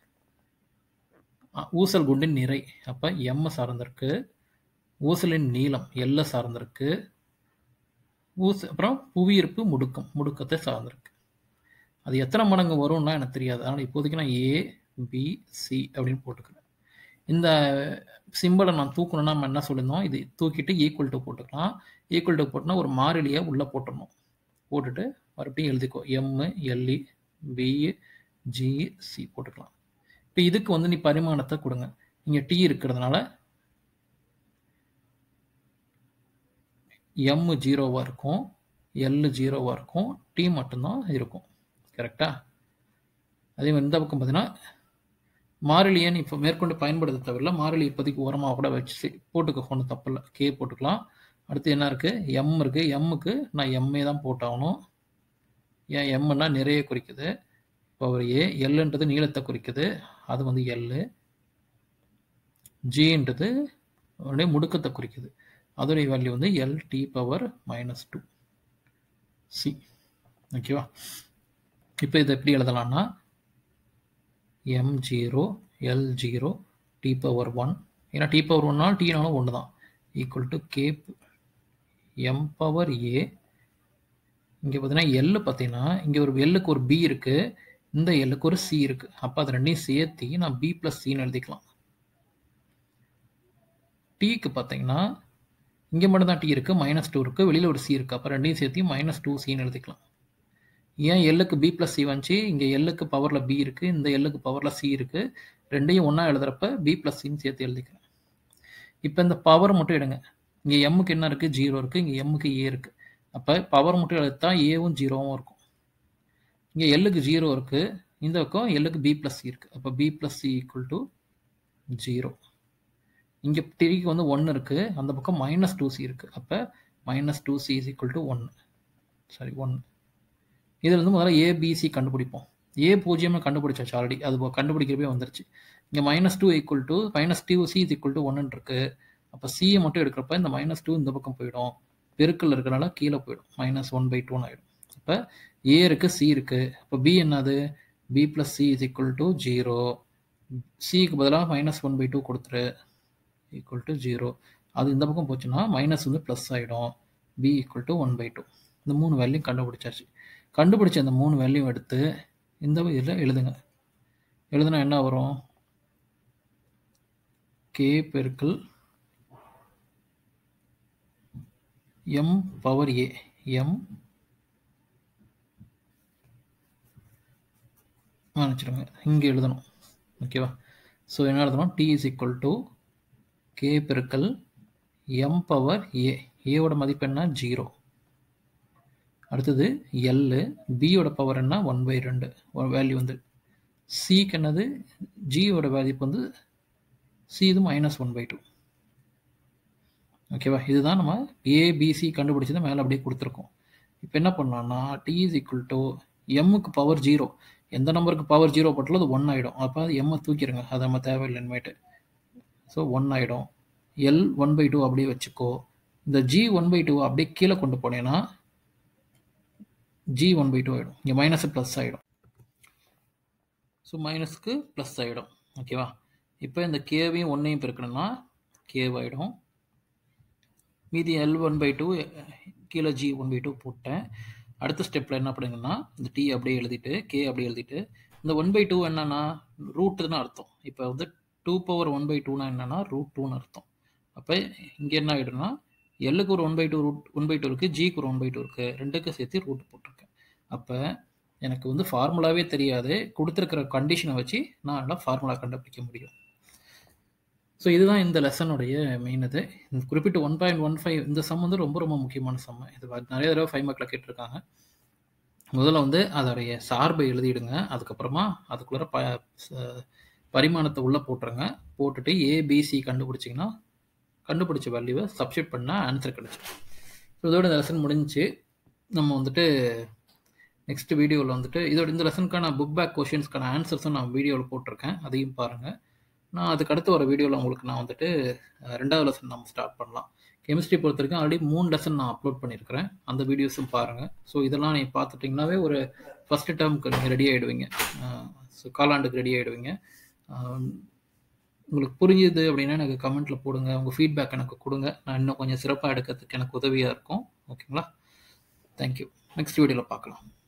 அ, ஊசல் குண்டின் நிறை அப்போ எம் சார்ந்திருக்கு ஊசலின் நீளம் எல்ல சார்ந்திருக்கு ஊச அப்புறம் புவியீர்ப்பு முடுக்கம் முடுக்கத்தை சார்ந்திருக்கு அது எத்தனை மடங்கு வரும்னா எனக்கு தெரியாது அதனால் இப்போதைக்கு நான் ஏ பி சி அப்படின்னு போட்டுக்கிறேன் இந்த சிம்பிளை நான் தூக்கணும்னா நம்ம என்ன சொல்லியிருந்தோம் இது தூக்கிட்டு ஈக்குவல் டு போட்டுக்கலாம் ஈக்குவல் டு போட்டுனா ஒரு மாறிலியை உள்ளே போட்டுடணும் போட்டுட்டு மறுபடியும் எழுதிக்கோ m LE b g c போட்டுக்கலாம் இப்போ இதுக்கு வந்து நீ பரிமாணத்தை கொடுங்க இங்கே டி இருக்கிறதுனால எம் ஜீரோவாக இருக்கும் எல் ஜீரோவாக இருக்கும் டி மட்டும்தான் இருக்கும் கரெக்டா அதே மாதிரி இந்த பக்கம் பார்த்தீங்கன்னா மாறிலியை நீ இப்போ மேற்கொண்டு பயன்படுத்த தேவையில்ல மாறிலி இப்போதைக்கு உரமாக கூட வச்சு சி- போட்டுக்க ஒன்றும் தப்பில்லை கே போட்டுக்கலாம் அடுத்து என்ன இருக்குது எம் இருக்குது எம்முக்கு நான் எம்ஏ தான் போட்டாகணும் ஏன் எம்னா நிறைய குறிக்குது பவர் ஏ எல்லுன்றது நீளத்தை குறிக்குது அது வந்து எல்லு ஜின்றது அதோடைய முடுக்கத்தை குறிக்குது அதோடைய வேல்யூ வந்து l t power minus two c ஓகேவா இப்போ இதை எப்படி எழுதலாம்னா m zero l zero t power one ஏன்னா டி பவர் ஒன்னால் டீனாலும் ஒன்று தான் equal to k m power a இங்கே பார்த்தீங்கன்னா எல் பார்த்தீங்கன்னா இங்கே ஒரு எல்லுக்கு ஒரு பி இருக்குது இந்த எல்லுக்கு ஒரு சி இருக்குது அப்போ அது ரெண்டையும் சேர்த்து நான் பி ப்ளஸ் சின்னு எழுதிக்கலாம் டீக்கு பார்த்தீங்கன்னா இங்கே மட்டும் தான் டி இருக்குது மைனஸ் டூ இருக்குது வெளியில் ஒரு சி இருக்குது அப்போ ரெண்டையும் சேர்த்து மைனஸ் டூ சின்னு எழுதிக்கலாம் ஏன் எல்லுக்கு பி ப்ளஸ் சி வந்துச்சு இங்கே எல்லுக்கு பவரில் பி இருக்குது இந்த எல்லுக்கு பவரில் சி இருக்குது ரெண்டையும் ஒன்றா எழுதுறப்ப பி ப்ளஸ் சின்னு சேர்த்து எழுதிக்கிறேன் இப்போ இந்த பவர் மட்டும் எடுங்க இங்கே எம்முக்கு என்ன இருக்குது ஜீரோ இருக்குது இங்கே எம்முக்கு ஏ இருக்குது அப்போ பவர் மட்டும் எடுத்தா ஏவும் ஜீரோவும் இருக்கும் இங்கே எல்லுக்கு ஜீரோ இருக்குது இந்த பக்கம் எல்லுக்கு பி ப்ளஸ் சி இருக்குது அப்போ b plus c equal to zero இங்கே திரிக்கு வந்து ஒன்று இருக்குது அந்த பக்கம் மைனஸ் டூ சி இருக்குது அப்போ minus two c is equal to ஒன்று சாரி ஒன்று இதில் இருந்து முதல்ல ஏபிசி கண்டுபிடிப்போம் ஏ பூஜ்ஜியம்னு கண்டுபிடிச்சாச்சு ஆல்ரெடி அது போ- கண்டுபிடிக்கிறப்பே வந்துருச்சு இங்கே minus two equal to minus two c is equal to ஒன்னு இருக்கு அப்போ சியை மட்டும் எடுக்கிறப்ப இந்த மைனஸ் டூ இந்த பக்கம் போயிடும் பெருக்கல் இருக்கிறனால கீழே போயிடும் மைனஸ் ஒன் பை டூன்னு ஆகிடும் இப்போ ஏ இருக்குது சி இருக்குது அப்போ பி என்னது b plus c is equal to zero சிக்கு பதிலாக மைனஸ் ஒன் பை டூ கொடுத்துரு ஈக்குவல் டு ஜீரோ அது இந்த பக்கம் போச்சுன்னா மைனஸ் வந்து ப்ளஸ் ஆகிடும் b equal to one by two இந்த மூணு வேல்யூ கண்டுபிடிச்சாச்சு கண்டுபிடிச்ச அந்த மூணு வேல்யூ எடுத்து இந்த இதில் எழுதுங்க எழுதுனா என்ன வரும் கே பெருக்கல் எம் பவர் ஏ எம் நினச்சிடுங்க இங்கே எழுதணும் ஓகேவா ஸோ என்ன எழுதணும் t is equal to k பெருக்கல் எம் பவர் ஏ ஏவோட மதிப்பு என்ன ஜீரோ அடுத்தது எல்லு பியோட பவர் என்ன ஒன் பை ரெண்டு வேல்யூ வந்து சிக்கு என்னது ஜியோட வேல்யூ வந்து சி இது மைனஸ் ஒன் பை டூ ஓகேவா இதுதான் நம்ம ஏபிசி கண்டுபிடிச்சதை மேலே அப்படியே கொடுத்துருக்கோம் இப்போ என்ன பண்ணலாம்னா டி இஸ் ஈக்குவல் டு எம்முக்கு பவர் ஜீரோ எந்த நம்பருக்கு பவர் ஜீரோ போட்டாலும் அது ஒன் ஆகிடும் அப்போ எம்மை தூக்கிடுங்க அது நம்ம தேவையில்லைன்னுமேட்டு ஸோ ஒன் ஆகிடும் எல் ஒன் பை டூ அப்படியே வச்சுக்கோ இந்த ஜி ஒன் பை டூ அப்படியே கீழே கொண்டு போனேன்னா ஜி ஒன் பை டூ ஆகிடும் இங்கே மைனஸ் ப்ளஸ் ஆகிடும் ஸோ மைனஸ்க்கு ப்ளஸ் ஆகிடும் ஓகேவா இப்போ இந்த கேவையும் ஒன்றையும் பெருக்கணும்னா கேவாயிடும் மீதி எல் ஒன் பை டூ கீழே ஜி ஒன் பை டூ போட்டேன் அடுத்த ஸ்டெப்பில் என்ன பண்ணுங்கன்னா இந்த டி அப்படியே எழுதிட்டு கே அப்படியே எழுதிட்டு இந்த ஒன் பை டூ என்னன்னா ரூட்டுன்னு அர்த்தம் இப்போ வந்து டூ பவர் ஒன் பை டூனா என்னன்னா ரூட் டூன்னு அர்த்தம் அப்போ இங்கே என்ன ஆகிடும்னா எல்லுக்கு ஒரு one by two root one by two இருக்குது ஜிக்கு ஒரு ஒன் பை டூ இருக்குது ரெண்டுக்கும் சேர்த்து ரூட் போட்டிருக்கேன் அப்போ எனக்கு வந்து ஃபார்முலாவே தெரியாது கொடுத்துருக்கிற கண்டிஷனை வச்சு நான் எல்லாம் ஃபார்முலா கண்டுபிடிக்க முடியும் ஸோ இதுதான் இந்த லெசனுடைய மெயின் இது இந்த குறிப்பிட்ட ஒன் பாயிண்ட் ஒன் ஃபைவ் இந்த சம் வந்து ரொம்ப ரொம்ப முக்கியமான சம் இது நிறைய தடவை ஃபைவ் மார்க்கில் கேட்டிருக்காங்க முதல்ல வந்து அதோடைய சார்பை எழுதிடுங்க அதுக்கப்புறமா அதுக்குள்ளே ப பரிமாணத்தை உள்ளே போட்டுருங்க போட்டுட்டு ஏபிசி கண்டுபிடிச்சிங்கன்னா கண்டுபிடிச்ச வேல்யூவை சப்ஸ்டியூட் பண்ணால் ஆன்சர் கிடச்சிடும் ஸோ இதோட இந்த லெசன் முடிஞ்சிச்சு நம்ம வந்துட்டு நெக்ஸ்ட் வீடியோவில் வந்துட்டு இதோட இந்த லெசனுக்கான புக் பேக் கொஷின்ஸ்க்கான ஆன்சர்ஸும் நான் வீடியோவில் போட்டிருக்கேன் அதையும் பாருங்கள் நான் அதுக்கு அடுத்து வர வீடியோவில் உங்களுக்கு நான் வந்துட்டு ரெண்டாவது லெசன் நம்ம ஸ்டார்ட் பண்ணலாம் கெமிஸ்ட்ரி பொறுத்த வரைக்கும் ஆல்ரெடி மூணு லெசன் நான் அப்லோட் பண்ணியிருக்கிறேன் அந்த வீடியோஸும் பாருங்கள் ஸோ இதெல்லாம் நீங்கள் பார்த்துட்டிங்கனாவே ஒரு ஃபஸ்ட்டு டேர்முக்கு நீங்கள் ரெடி ஆகிடுவீங்க ஸோ காலாண்டுக்கு ரெடி ஆகிடுவீங்க உங்களுக்கு புரிஞ்சுது அப்படின்னா எனக்கு கமெண்ட்டில் போடுங்க உங்கள் ஃபீட்பேக் எனக்கு கொடுங்க நான் இன்னும் கொஞ்சம் சிறப்பாக எடுக்கிறதுக்கு எனக்கு உதவியாக இருக்கும் ஓகேங்களா தேங்க்யூ நெக்ஸ்ட் வீடியோவில் பார்க்கலாம்